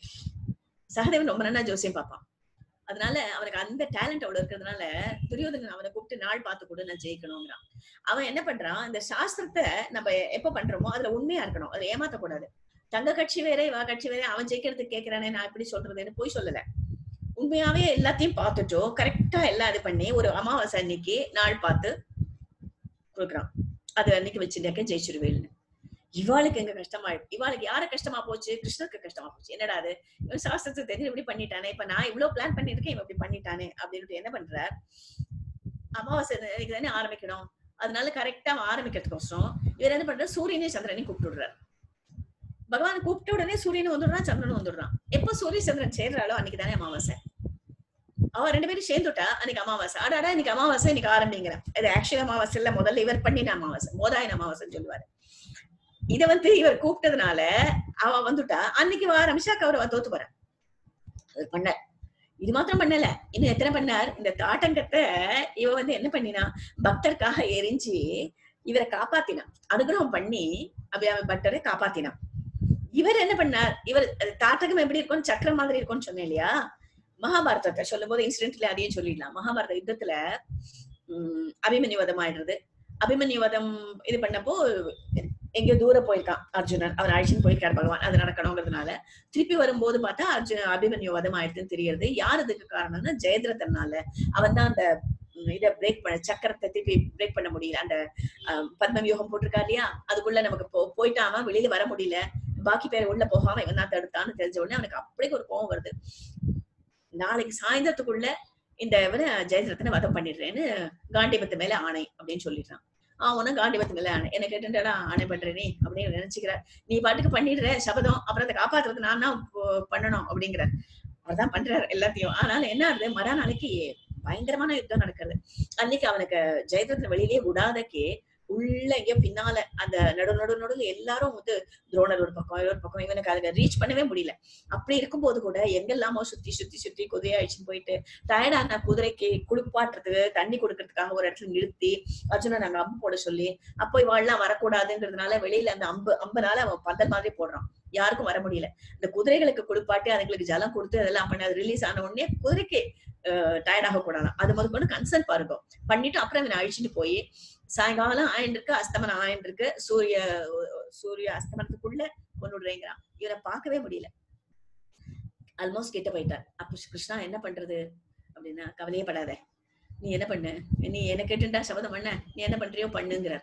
சகதேவன் ரொம்ப நல்லா ஜோசியம் பார்ப்பான் அதனால அவனுக்கு அந்த டேலண்ட் அவ்வளவு இருக்கிறதுனால துரியோதனன் அவனை கூப்பிட்டு நாள் பார்த்து கூட நான் ஜெயிக்கணுங்கிறான் அவன் என்ன பண்றான் இந்த சாஸ்திரத்தை நம்ம எப்ப பண்றோமோ அதுல உண்மையா இருக்கணும் அதை ஏமாத்தக்கூடாது தங்க கட்சி வேற இவ கட்சி வேற அவன் ஜெயிக்கிறதுக்கு கேக்குறானே நான் எப்படி சொல்றதுன்னு போய் சொல்லல உண்மையாவே எல்லாத்தையும் பார்த்துட்டோம் கரெக்டா எல்லாம் இது பண்ணி ஒரு அமாவாசை அன்னைக்கு நாள் பார்த்து கொடுக்குறான் அது அன்னைக்கு வச்சிருந்தாக்க ஜெயிச்சிருவேல்னு இவாளுக்கு எங்க கஷ்டமா இவாளுக்கு யாரு கஷ்டமா போச்சு கிருஷ்ணருக்கு கஷ்டமா போச்சு என்னடா அது இவன் சாஸ்திரத்தை தெரிஞ்சு இப்படி பண்ணிட்டானே இப்ப நான் இவ்வளவு பிளான் பண்ணிருக்கேன் இவன் இப்படி பண்ணிட்டானே அப்படின்ட்டு என்ன பண்ற அமாவாசை அன்னைக்கு தானே ஆரம்பிக்கணும் அதனால கரெக்டா ஆரம்பிக்கிறதுக்கோசரம் இவர் என்ன பண்றாரு சூரியனையும் சந்திரனையும் கூப்பிட்டு விடுறாரு பகவான் கூப்பிட்ட உடனே சூரியனும் வந்துடுறான் சந்திரனும் வந்துடுறான் எப்ப சூரிய சந்திரன் சேர்றாளோ அன்னைக்கு தானே அமாவாசை அவ ரெண்டு பேரும் சேர்ந்துட்டா அன்னைக்கு அமாவாசை ஆடாடா இன்னைக்கு அமாவாசை இன்னைக்கு ஆரம்பிங்கிறேன் இது ஆக்சுவல் அமாவாசை இல்ல முதல்ல இவர் பண்ணின அமாவாசை மோதாயன அமாவாசைன்னு சொல்லுவாரு இத வந்து இவர் கூப்பிட்டதுனால அவ வந்துட்டா அன்னைக்கு வா ஆரம்பிச்சா கௌரவ தோத்து போற அவர் பண்ணார் இது மாத்திரம் பண்ணல இன்னும் எத்தனை பண்ணார் இந்த தாட்டங்கத்தை இவ வந்து என்ன பண்ணினா பக்தருக்காக எரிஞ்சு இவரை காப்பாத்தினான் அனுகிரகம் பண்ணி அப்படி அவன் பக்தரை காப்பாத்தினான் இவர் என்ன பண்ணார் இவர் அது தாட்டகம் எப்படி இருக்கும் சக்கரம் மாதிரி இருக்கும்னு சொன்னேன் இல்லையா மகாபாரதத்தை சொல்லும் போது இன்சிடென்ட்ல அதையும் சொல்லிடலாம் மகாபாரத யுத்தத்துல உம் அபிமன்யு வதம் ஆயிடுறது அபிமன்யு வதம் இது பண்ணப்போ எங்கேயோ தூரம் போயிருக்கான் அர்ஜுனன் அவன் அழிச்சுன்னு போயிருக்கார் பகவான் அது நடக்கணுங்கிறதுனால திருப்பி வரும்போது பார்த்தா அர்ஜுன அபிமன்யு வதம் ஆயிடுதுன்னு தெரியுது யார் இதுக்கு காரணம்னா ஜெயத்ரதனால அவன் தான் அந்த உம், இத பிரேக் பண்ண சக்கரத்தை திருப்பி பிரேக் பண்ண முடியல அந்த அஹ், பத்ம வியூகம் போட்டிருக்கா இல்லையா அதுக்குள்ள நமக்கு போ போயிட்டான் அவன் வெளியில வர முடியல பாக்கி பேர் உள்ள போகாம இவன் தான் தடுத்தான்னு தெரிஞ்ச உடனே அவனுக்கு அப்படியே ஒரு கோவம் வருது நாளைக்கு சாயந்தரத்துக்குள்ள இந்த இவனை ஜெயத்ரத்தனை வதம் பண்ணிடுறேன்னு காண்டிபத்து மேல ஆணை அப்படின்னு சொல்லிடுறான் அவனும் காண்டிபத்து மேல ஆணை என்ன கேட்டுடா ஆணை பண்ற நீ அப்படின்னு நினைச்சுக்கிறார் நீ பாட்டுக்கு பண்ணிடுற சபதம் அப்புறம் அதை காப்பாத்துறதுக்கு நான் தான் போ- பண்ணணும் அப்படிங்கிற அவர்தான் பண்றாரு எல்லாத்தையும் ஆனாலும் என்ன ஆகுது மறா நாளைக்கு பயங்கரமான யுத்தம் நடக்கிறது அன்னைக்கு அவனுக்கு ஜெயத்ரத்ன வெளியிலேயே விடாதக்கே உள்ள எங்கேயோ பின்னால அந்த நடு நடு நடுல எல்லாரும் வந்து துரோணர் ஒரு பக்கம் இவர் ஒரு பக்கம் இவனுக்கு அதுல ரீச் பண்ணவே முடியல அப்படி இருக்கும்போது கூட எங்கெல்லாமோ சுத்தி சுத்தி சுத்தி குதிரை அழிச்சுன்னு போயிட்டு டயர்டான குதிரைக்கு குளிப்பாட்டுறதுக்கு தண்ணி கொடுக்கறதுக்காக ஒரு இடத்துல நிறுத்தி அர்ஜுனன் அங்க அம்பு போட சொல்லி அப்போ இவாள்லாம் வரக்கூடாதுன்றதுனால வெளியில அந்த அம்பு அம்புனால அவன் பந்தல் மாதிரி போடுறான் யாருக்கும் வர முடியல இந்த குதிரைகளுக்கு குளிப்பாட்டி அதுங்களுக்கு ஜலம் கொடுத்து அதெல்லாம் பண்ணி அது ரிலீஸ் ஆன உடனே குதிரைக்கு டயர்ட் ஆக கூடாது அது முதல் கொண்டு கன்சல்ட் பாருங்க பண்ணிட்டு அப்புறம் இவனை அழிச்சுட்டு போய் சாயங்காலம் ஆயின்னு இருக்கு அஸ்தமனம் ஆயின்னு இருக்கு சூரிய சூரிய அஸ்தமனத்துக்குள்ள கொண்டுடுறேங்கிறான் இவனை பார்க்கவே முடியல ஆல்மோஸ்ட் கிட்ட போயிட்டார் அப்ப கிருஷ்ணா என்ன பண்றது அப்படின்னா கவலையே படாத நீ என்ன பண்ணு நீ என்ன கேட்டுட்டா சபதம் பண்ண நீ என்ன பண்றியோ பண்ணுங்கிறார்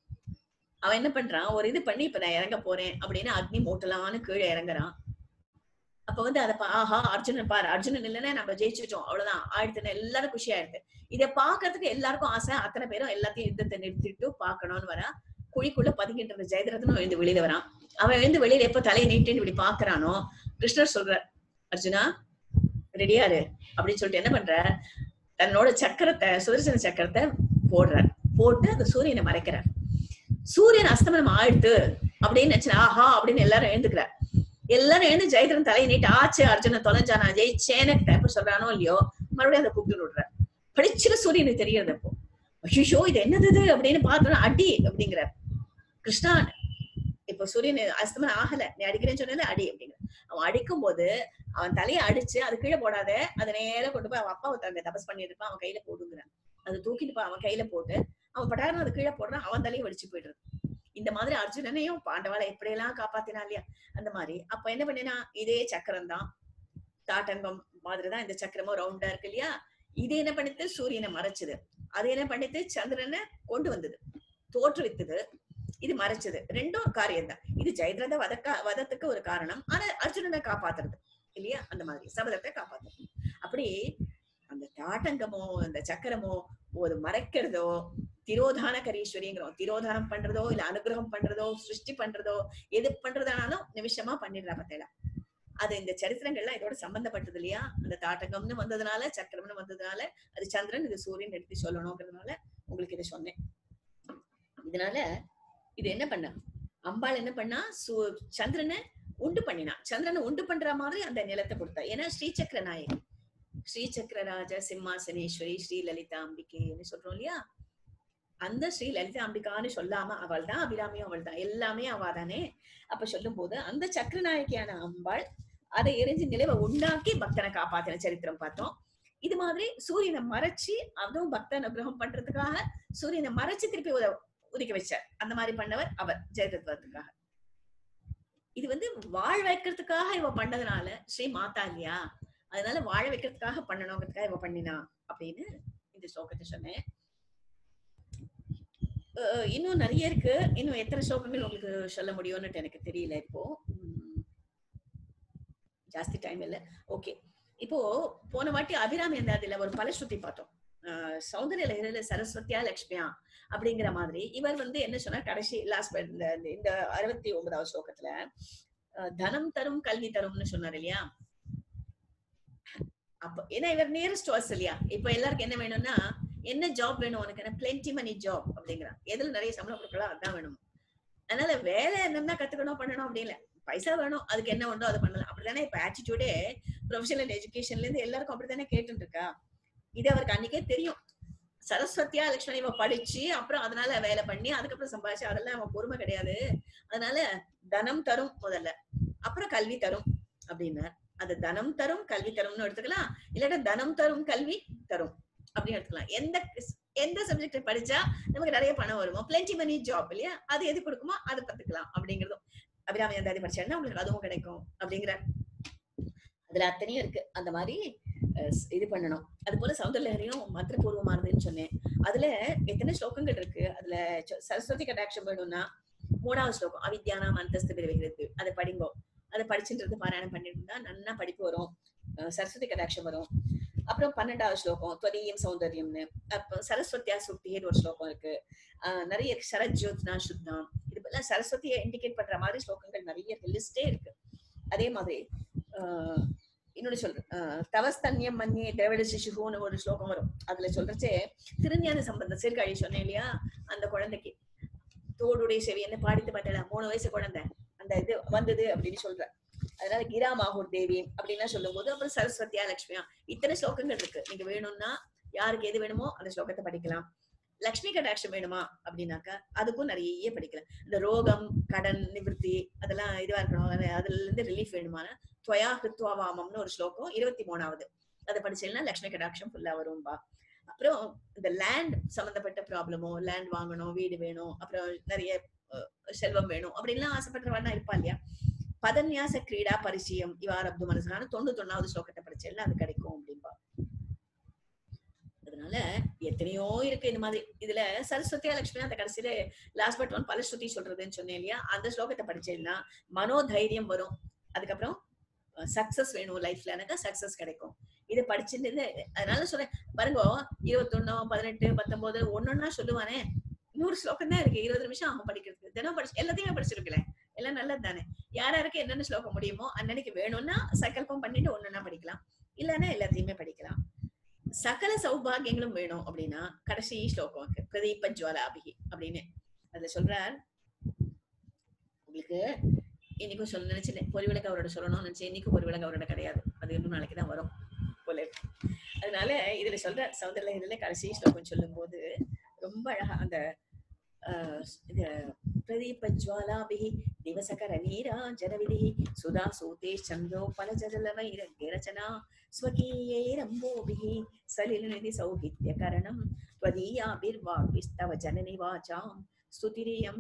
அவன் என்ன பண்றான் ஒரு இது பண்ணி இப்ப நான் இறங்க போறேன் அப்படின்னு அக்னி மூட்டலான்னு கீழே இறங்குறான் அப்ப வந்து அதை பா- ஆஹா அர்ஜுனன் பாரு அர்ஜுனன் இல்லைன்னா நம்ம ஜெயிச்சுட்டோம் அவ்வளவுதான் ஆயிடுத்துன்னு எல்லாரும் குஷி ஆயிடுது இதை பாக்குறதுக்கு எல்லாருக்கும் ஆசை அத்தனை பேரும் எல்லாத்தையும் யுத்தத்தை நிறுத்திட்டு பாக்கணும்னு வரா குழிக்குள்ள பதுங்கிட்டு இருந்த ஜெயதிரதனும் எழுந்து வெளியில வரான் அவன் எழுந்து வெளியில எப்ப தலையை நீட்டின்னு இப்படி பாக்குறானோ கிருஷ்ணர் சொல்றார் அர்ஜுனா ரெடியாரு அப்படின்னு சொல்லிட்டு என்ன பண்ற தன்னோட சக்கரத்தை சுதர்சன சக்கரத்தை போடுறார் போட்டு அந்த சூரியனை மறைக்கிறார் சூரியன் அஸ்தமனம் ஆயிடுத்து அப்படின்னு நினைச்சு ஆஹா அப்படின்னு எல்லாரும் எழுந்துக்கிறார் எல்லாரும் எழுந்து ஜெயதிரன் தலையை நீட்டு ஆச்சு அர்ஜுனன் தொலைஞ்சானா ஜெயிச்சேன்னு எப்ப சொல்றானோ இல்லையோ மறுபடியும் அதை கூப்பிட்டு விடுறார் படிச்சுல சூரியனுக்கு தெரியறது அப்போ ஐயோ இது என்னது இது அப்படின்னு பார்த்தோன்னா அடி அப்படிங்கிறார் கிருஷ்ணா இப்ப சூரியன் அஸ்தமனம் ஆகல நீ அடிக்கிறேன்னு சொன்னது அடி அப்படிங்கிற அவன் அடிக்கும் போது அவன் தலையை அடிச்சு அது கீழே போடாத அதை நேரா கொண்டு போய் அவன் அப்பா ஒருத்தங்க தபஸ் பண்ணிட்டு இருப்பான் அவன் கையில போடுங்கிறான் அது தூக்கிட்டு போய் அவன் கையில போட்டு அவன் பட்டாரம் அது கீழே போடுறான் அவன் தலையும் வெடிச்சு போயிடுறது இந்த மாதிரி அர்ஜுனனையும் பாண்டவாளை எப்படியெல்லாம் காப்பாத்தினா இல்லையா அந்த மாதிரி அப்ப என்ன பண்ணினா இதே சக்கரம் தான் தாட்டங்கம் மாதிரிதான் இந்த சக்கரமும் ரவுண்டா இருக்கு இல்லையா இது என்ன பண்ணிட்டு சூரியனை மறைச்சது அது என்ன பண்ணிட்டு சந்திரனை கொண்டு வந்தது தோற்றுவித்தது இது மறைச்சது ரெண்டும் காரியம் தான் இது ஜெயத்ரத வதக்கா வதத்துக்கு ஒரு காரணம் ஆனா அர்ஜுனனை காப்பாத்துறது இல்லையா அந்த மாதிரி சபதத்தை காப்பாத்துறது அப்படி அந்த தாட்டங்கமோ அந்த சக்கரமோ ஒரு மறைக்கிறதோ திரோதான கரீஸ்வரிங்கிறோம் திரோதானம் பண்றதோ இல்ல அனுகிரகம் பண்றதோ சிருஷ்டி பண்றதோ எது பண்றதானாலும் நிமிஷமா பண்ணிடுறா பத்தேலா அது இந்த சரித்திரங்கள்லாம் இதோட சம்பந்தப்பட்டது இல்லையா அந்த தாட்டகம்னு வந்ததுனால சக்கரம்னு வந்ததுனால அது சந்திரன் இது சூரியன் எடுத்து சொல்லணுங்கிறதுனால உங்களுக்கு இதை சொன்னேன் இதனால இது என்ன பண்ண அம்பாள் என்ன பண்ணா சு சந்திரனை உண்டு பண்ணினா சந்திரனை உண்டு பண்ற மாதிரி அந்த நிலத்தை கொடுத்தா ஏன்னா ஸ்ரீசக்கர நாயகி ஸ்ரீசக்கர ராஜ சிம்மாசனேஸ்வரி ஸ்ரீ லலிதா அம்பிகைன்னு சொல்றோம் இல்லையா அந்த ஸ்ரீ லலிதா அம்பிகான்னு சொல்லாம அவள் தான் அபிராமியும் அவள் தான் எல்லாமே அவ தானே அப்ப சொல்லும் போது அந்த சக்கரநாயகியான அம்பாள் அதை எரிஞ்சு நிலவை உண்டாக்கி பக்தனை காப்பாத்தின சரித்திரம் பார்த்தோம் இது மாதிரி சூரியனை மறைச்சு அதுவும் பக்த அனுகிரகம் பண்றதுக்காக சூரியனை மறைச்சு திருப்பி உத உதிக்க வச்சார் அந்த மாதிரி பண்ணவர் அவர் ஜெயதத்வத்துக்காக இது வந்து வாழ வைக்கிறதுக்காக இவ பண்ணதுனால ஸ்ரீ மாதா இல்லையா அதனால வாழ வைக்கிறதுக்காக பண்ணணுங்கிறதுக்காக இவ பண்ணினா அப்படின்னு இந்த ஸ்லோகத்தை சொன்னேன் அஹ் இன்னும் நிறைய இருக்கு இன்னும் எத்தனை ஸ்லோகங்கள் உங்களுக்கு சொல்ல முடியும்னு எனக்கு தெரியல இப்போ உம் ஜாஸ்தி டைம் இல்ல ஓகே இப்போ போன வாட்டி அபிராமி அந்த அதுல ஒரு பலஸ்ருதி பார்த்தோம் அஹ் சௌந்தர்ய லஹரில சரஸ்வதியா லக்ஷ்மியா அப்படிங்கிற மாதிரி இவர் வந்து என்ன சொன்னார் கடைசி லாஸ்ட் இந்த இந்த அறுபத்தி ஒன்பதாவது ஸ்லோகத்துல அஹ் தனம் தரும் கல்வி தரும்னு சொன்னார் இல்லையா அப்ப ஏன்னா இவர் நியரஸ்ட் வாஸ் இல்லையா இப்ப எல்லாருக்கும் என்ன வேணும்னா என்ன ஜாப் வேணும் உனக்கு என்ன பிளென்டி மணி ஜாப் அப்படிங்கிறான் எதுல நிறைய சம்பளம் கொடுக்கலாம் அதான் வேணும் அதனால வேலை என்னன்னா கத்துக்கணும் பண்ணணும் அப்படி இல்ல பைசா வேணும் அதுக்கு என்ன உண்டோ அதை பண்ணலாம் அப்படிதானே இப்ப ஆட்டிடியூடே ப்ரொஃபஷனல் எஜுகேஷன்ல இருந்து எல்லாருக்கும் அப்படித்தானே கேட்டுட்டு இருக்கா இது அவருக்கு அன்னைக்கே தெரியும் சரஸ்வதியா லட்சுமணி இவ படிச்சு அப்புறம் அதனால வேலை பண்ணி அதுக்கப்புறம் சம்பாதிச்சு அதெல்லாம் அவன் பொறுமை கிடையாது அதனால தனம் தரும் முதல்ல அப்புறம் கல்வி தரும் அப்படின்னார் அது தனம் தரும் கல்வி தரும்னு எடுத்துக்கலாம் இல்லாட்டா தனம் தரும் கல்வி தரும் அப்படின்னு எடுத்துக்கலாம் எந்த எந்த சப்ஜெக்ட் படிச்சா நமக்கு நிறைய பணம் வருமோ பிளென்டி மணி ஜாப் இல்லையா அது எது கொடுக்குமோ அதை கத்துக்கலாம் அப்படிங்கிறதும் அபிராமி அந்தாதி படிச்சா உங்களுக்கு அதுவும் கிடைக்கும் அப்படிங்கிற அதுல அத்தனையும் இருக்கு அந்த மாதிரி அஹ், இது பண்ணணும் அது போல சௌந்தர்யரையும் மந்திரபூர்வமானதுன்னு சொன்னேன் அதுல எத்தனை ஸ்லோகங்கள் இருக்கு அதுல சொ- சரஸ்வதி கட்டாட்சம் வேணும்னா மூணாவது ஸ்லோகம் அவித்யானாம் அந்தஸ்து பிரிவுகிறது அதை படிங்கோ அதை படிச்சுன்றது பாராயணம் பண்ணிட்டு இருந்தா நன்னா படிப்பு வரும் அஹ், சரஸ்வதி கட்டாட்சம் வரும் அப்புறம் பன்னெண்டாவது ஸ்லோகம் துவதீயம் சௌந்தர்யம்னு அப்ப சரஸ்வத்தியா சுக்தின்னு ஒரு ஸ்லோகம் இருக்கு ஆஹ் நிறைய சரஜோத்னா சுத்தம் இது எல்லாம் சரஸ்வதியை இண்டிகேட் பண்ற மாதிரி ஸ்லோகங்கள் நிறைய இருக்கு லிஸ்டே இருக்கு அதே மாதிரி ஆஹ் இன்னொன்னு சொல்றேன் ஆஹ் தவஸ்தன்யம் மன்னியே திரவிட சிசுகுன்னு ஒரு ஸ்லோகம் வரும் அதுல சொல்றச்சே திருஞான சம்பந்தம் சீர்காழி சொன்னேன் இல்லையா அந்த குழந்தைக்கு தோடுடைய செவி என்ன பாடித்து பார்த்தல மூணு வயசு குழந்தை அந்த இது வந்தது அப்படின்னு சொல்ற அதனால கிரா மாகூர் தேவி அப்படின்லாம் சொல்லும் போது அப்புறம் சரஸ்வதியா லட்சுமியா இத்தனை ஸ்லோகங்கள் இருக்கு நீங்க வேணும்னா யாருக்கு எது வேணுமோ அந்த ஸ்லோகத்தை படிக்கலாம் லக்ஷ்மி கடாட்சம் வேணுமா அப்படின்னாக்கா அதுக்கும் நிறைய படிக்கலாம் இந்த ரோகம் கடன் நிவர்த்தி அதெல்லாம் இதுவா இருக்கணும் அது- அதுல இருந்து ரிலீஃப் வேணுமான துவயா ஹிருத்வாவாமம்னு ஒரு ஸ்லோகம் இருபத்தி மூணாவது அதை படிச்சீங்கன்னா லக்ஷ்மி கடாட்சம் ஃபுல்லா வரும்பா அப்புறம் இந்த லேண்ட் சம்பந்தப்பட்ட ப்ராப்ளமோ லேண்ட் வாங்கணும் வீடு வேணும் அப்புறம் நிறைய அஹ், செல்வம் வேணும் அப்படின்லாம் ஆசைப்படுறவனா இருப்பா இல்லையா பதன்யாச கிரீடா பரிச்சயம் இவாரப்து மனசுக்கான தொண்ணூத்தொன்னாவது ஸ்லோகத்தை படிச்சேன்னா அது கிடைக்கும் அப்படின்பா அதனால எத்தனையோ இருக்கு இந்த மாதிரி இதுல சரஸ்வதியா லட்சுமி அந்த கடைசியில லாஸ்ட் பட் ஒன் பலஸ்ருதி சொல்றதுன்னு சொன்னேன் இல்லையா அந்த ஸ்லோகத்தை படிச்சேன்னா மனோதைரியம் வரும் அதுக்கப்புறம் சக்சஸ் வேணும் லைஃப்ல எனக்கு சக்சஸ் கிடைக்கும் இதை படிச்சுட்டு அதனால சொல்றேன் பாருங்க இருபத்தொன்னு பதினெட்டு பத்தொன்பது ஒன்னொன்னா சொல்லுவானே நூறு ஸ்லோகம் தான் இருக்கு இருபது நிமிஷம் ஆகும் படிக்கிறதுக்கு தினம் படிச்சு எல்லாத்தையுமே படிச்சிருக்கேன் எல்லாம் நல்லது தானே யார் யாருக்கு என்னென்ன ஸ்லோகம் முடியுமோ அன்னன்னைக்கு வேணும்னா சங்கல்பம் பண்ணிட்டு ஒன்னொன்னா படிக்கலாம் இல்லைன்னா எல்லாத்தையுமே படிக்கலாம் சகல சௌபாகியங்களும் வேணும் அப்படின்னா கடைசி ஸ்லோகம் இருக்கு பிரதீப ஜுவலாபிகி அப்படின்னு அதுல சொல்றார் உங்களுக்கு இன்னைக்கும் சொல்ல நினைச்சேன் பொறிவிளக்கு அவரோட சொல்லணும்னு நினைச்சேன் இன்னைக்கும் பொறிவிளக்கு அவரோட கிடையாது அது இன்னும் நாளைக்கு தான் வரும் போல இருக்கு. அதனால இதுல சொல்ற சௌந்தர்ல இதுல கடைசி ஸ்லோகம் சொல்லும் போது ரொம்ப அழகா அந்த ஆஹ், இது பிரதீப ஜுவாலாபிகி दिवसकर नीराजनविधिः सुधा सूते चन्द्रोपलजलवैरग्यरचना स्वकीयैरम्बोभिः सलिलनिधि सौहित्यकरणं त्वदीयाभिर्वाग्विस्तव जननि वाचां स्तुतिरियम्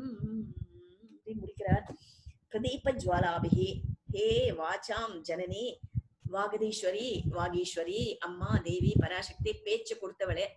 அப்படின்னு முடிக்கிறார் பிரதீப ஜுவாலாபிகி ஹே வாச்சாம் ஜனனி வாகதீஸ்வரி வாகீஸ்வரி அம்மா தேவி பராசக்தி பேச்சு கொடுத்தவளே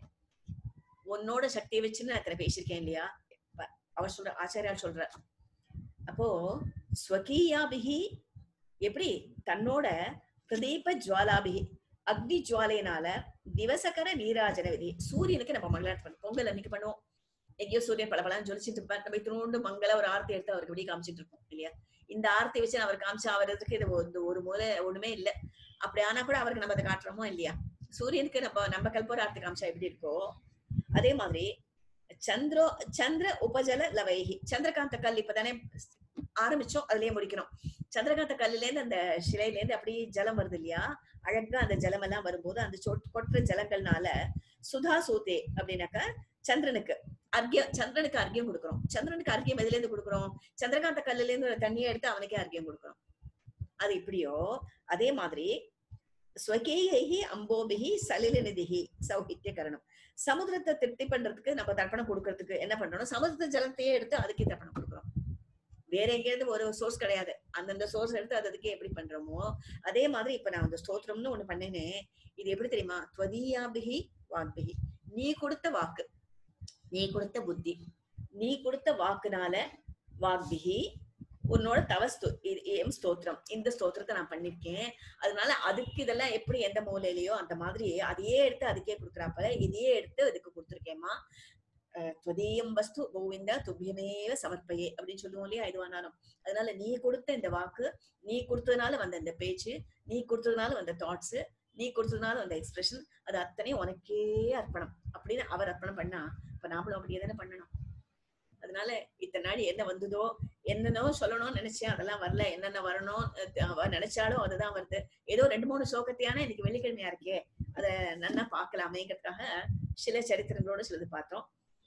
உன்னோட சக்தியை வச்சுன்னு நான் இத்தனை பேசியிருக்கேன் இல்லையா ப- அவர் சொல்ற ஆச்சாரியார் சொல்ற அப்போ ஸ்வகீயாபிகி எப்படி தன்னோட பிரதீப ஜுவாலாபிகி அக்னி ஜுவாலையினால திவசகர நீராஜன விதி சூரியனுக்கு நம்ம மங்களாட் பண்ணுவோம் பொங்கல் அன்னைக்கு பண்ணுவோம் எங்கேயோ சூரியன் பளபளன்னு ஜொலிச்சிட்டு இருப்பார் நம்ம இத்தினோண்டு மங்கள ஒரு ஆர்த்தி எடுத்து அவருக்கு இப்படி காமிச்சிட்டு இருப்போம் இல்லையா இந்த ஆர்த்தி வச்சு அவர் காமிச்சு அவருக்கு இது ஒரு- ஒரு மூலை ஒண்ணுமே இல்ல அப்படி ஆனா கூட அவருக்கு நம்ம அதை காட்டுறோமோ இல்லையா சூரியனுக்கு நம்ம நம்ம கல்போர ஆர்த்தி காமிச்சா எப்படி இருக்கோ அதே மாதிரி சந்திரோ சந்திர உபஜல லவைகி சந்திரகாந்த கல் இப்பதானே ஆரம்பிச்சோம் அதுலயே முடிக்கிறோம் சந்திரகாந்த கல்லுல இருந்து அந்த சிலையில இருந்து அப்படியே ஜலம் வருது இல்லையா அழகா அந்த ஜலம் எல்லாம் வரும்போது அந்த சொட்- கொட்டுற ஜலங்கள்னால சுதா சூதே அப்படின்னாக்க சந்திரனுக்கு அர்க்கியம் சந்திரனுக்கு அர்க்கியம் கொடுக்குறோம் சந்திரனுக்கு அர்க்கியம் எதுல இருந்து கொடுக்குறோம் சந்திரகாந்த கல்லுல இருந்து ஒரு தண்ணியை எடுத்து அவனுக்கே அர்க்கியம் கொடுக்குறோம் அது இப்படியோ அதே மாதிரி ஸ்வகேயி அம்போபிகி சலிலநிதிகி சௌஹித்யகரணம் சமுத்திரத்தை திருப்தி பண்றதுக்கு நம்ம தர்ப்பணம் கொடுக்கறதுக்கு என்ன பண்றோம் சமுத்திர ஜலத்தையே எடுத்து அதுக்கே தர்ப்பணம் கொடுக்குறோம் வேற எங்கேயிருந்து ஒரு சோர்ஸ் கிடையாது அந்தந்த சோர்ஸ் எடுத்து அது அதுக்கே எப்படி பண்றோமோ அதே மாதிரி இப்ப நான் அந்த ஸ்தோத்திரம்னு ஒண்ணு பண்ணேனே இது எப்படி தெரியுமா துவதீயாபிகி வாக்பிகி நீ கொடுத்த வாக்கு நீ கொடுத்த புத்தி நீ கொடுத்த வாக்குனால வாக்பிகி உன்னோட தவஸ்து எம் ஸ்தோத்திரம் இந்த ஸ்தோத்திரத்தை நான் பண்ணிருக்கேன் அதனால அதுக்கு இதெல்லாம் எப்படி எந்த மூலையிலயோ அந்த மாதிரி அதையே எடுத்து அதுக்கே கொடுக்குறாப்ப இதையே எடுத்து அதுக்கு கொடுத்துருக்கேம்மா அஹ் துவதீயம் வஸ்து கோவிந்தா துபியமேவ சமர்ப்பயே அப்படின்னு சொல்லுவோம் இல்லையா இதுவானாலும் அதனால நீ கொடுத்த இந்த வாக்கு நீ கொடுத்ததுனால வந்த இந்த பேச்சு நீ கொடுத்ததுனால வந்த தாட்ஸ் நீ கொடுத்ததுனால வந்த எக்ஸ்பிரஷன் அது அத்தனையும் உனக்கே அர்ப்பணம் அப்படின்னு அவர் அர்ப்பணம் பண்ணா இப்ப நாமளும் அப்படியே தானே பண்ணணும் அதனால இத்தனை நாள் என்ன வந்ததோ என்னென்னவோ சொல்லணும்னு நினைச்சேன் அதெல்லாம் வரல என்னென்ன வரணும் அஹ் அவ நினைச்சாலும் அதுதான் வருது ஏதோ ரெண்டு மூணு சோகத்தையான இன்னைக்கு வெள்ளிக்கிழமையா இருக்கே அத நன்னா பார்க்கலாமேங்கிறதுக்காக சில சரித்திரங்களோட சிலது பார்த்தோம்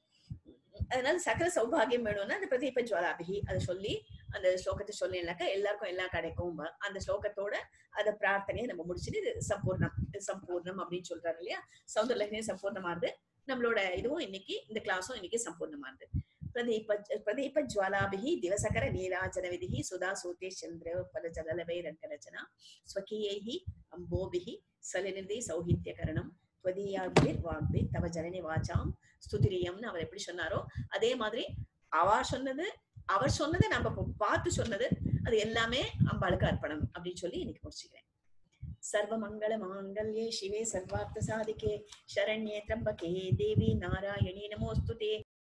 அதனால சகல சௌபாகியம் வேணும்னா அந்த பிரதீப ஜுவாலாபிகி அதை சொல்லி அந்த ஸ்லோகத்தை சொல்லினாக்கா எல்லாருக்கும் எல்லாம் கிடைக்கும் ப- அந்த ஸ்லோகத்தோட அந்த பிரார்த்தனையை நம்ம முடிச்சுட்டு இது சம்பூர்ணம் இது சம்பூர்ணம் அப்படின்னு சொல்றாரு இல்லையா சௌந்தரலகனே சம்பூர்ணமாறுது நம்மளோட இதுவும் இன்னைக்கு இந்த கிளாஸும் இன்னைக்கு சம்பூர்ணமாறுது பிரதீப பிரதீப ஜுவாலாபிஹி திவசகர நீராஜன விதிஹி சுதா சூதே சந்திர பல ஜலலவை ரங்கரச்சனா ஸ்வகீயைஹி அம்போபிஹி சலிநிதி சௌஹித்யகரணம் துவதீயாபிர் வாக்பி தவ ஜனனி வாச்சாம் ஸ்துதிரியம்னு அவர் எப்படி சொன்னாரோ அதே மாதிரி அவா சொன்னது அவர் சொன்னதை நம்ம இப்போ பார்த்து சொன்னது அது எல்லாமே அம்பாளுக்கு அர்ப்பணம் அப்படின்னு சொல்லி இன்னைக்கு முடிச்சுக்கிறேன் சர்வமங்கள மாங்கல்யே சிவே சர்வார்த்த சாதிகே சரண்யே திரம்பகே தேவி நாராயணி நமோஸ்துதே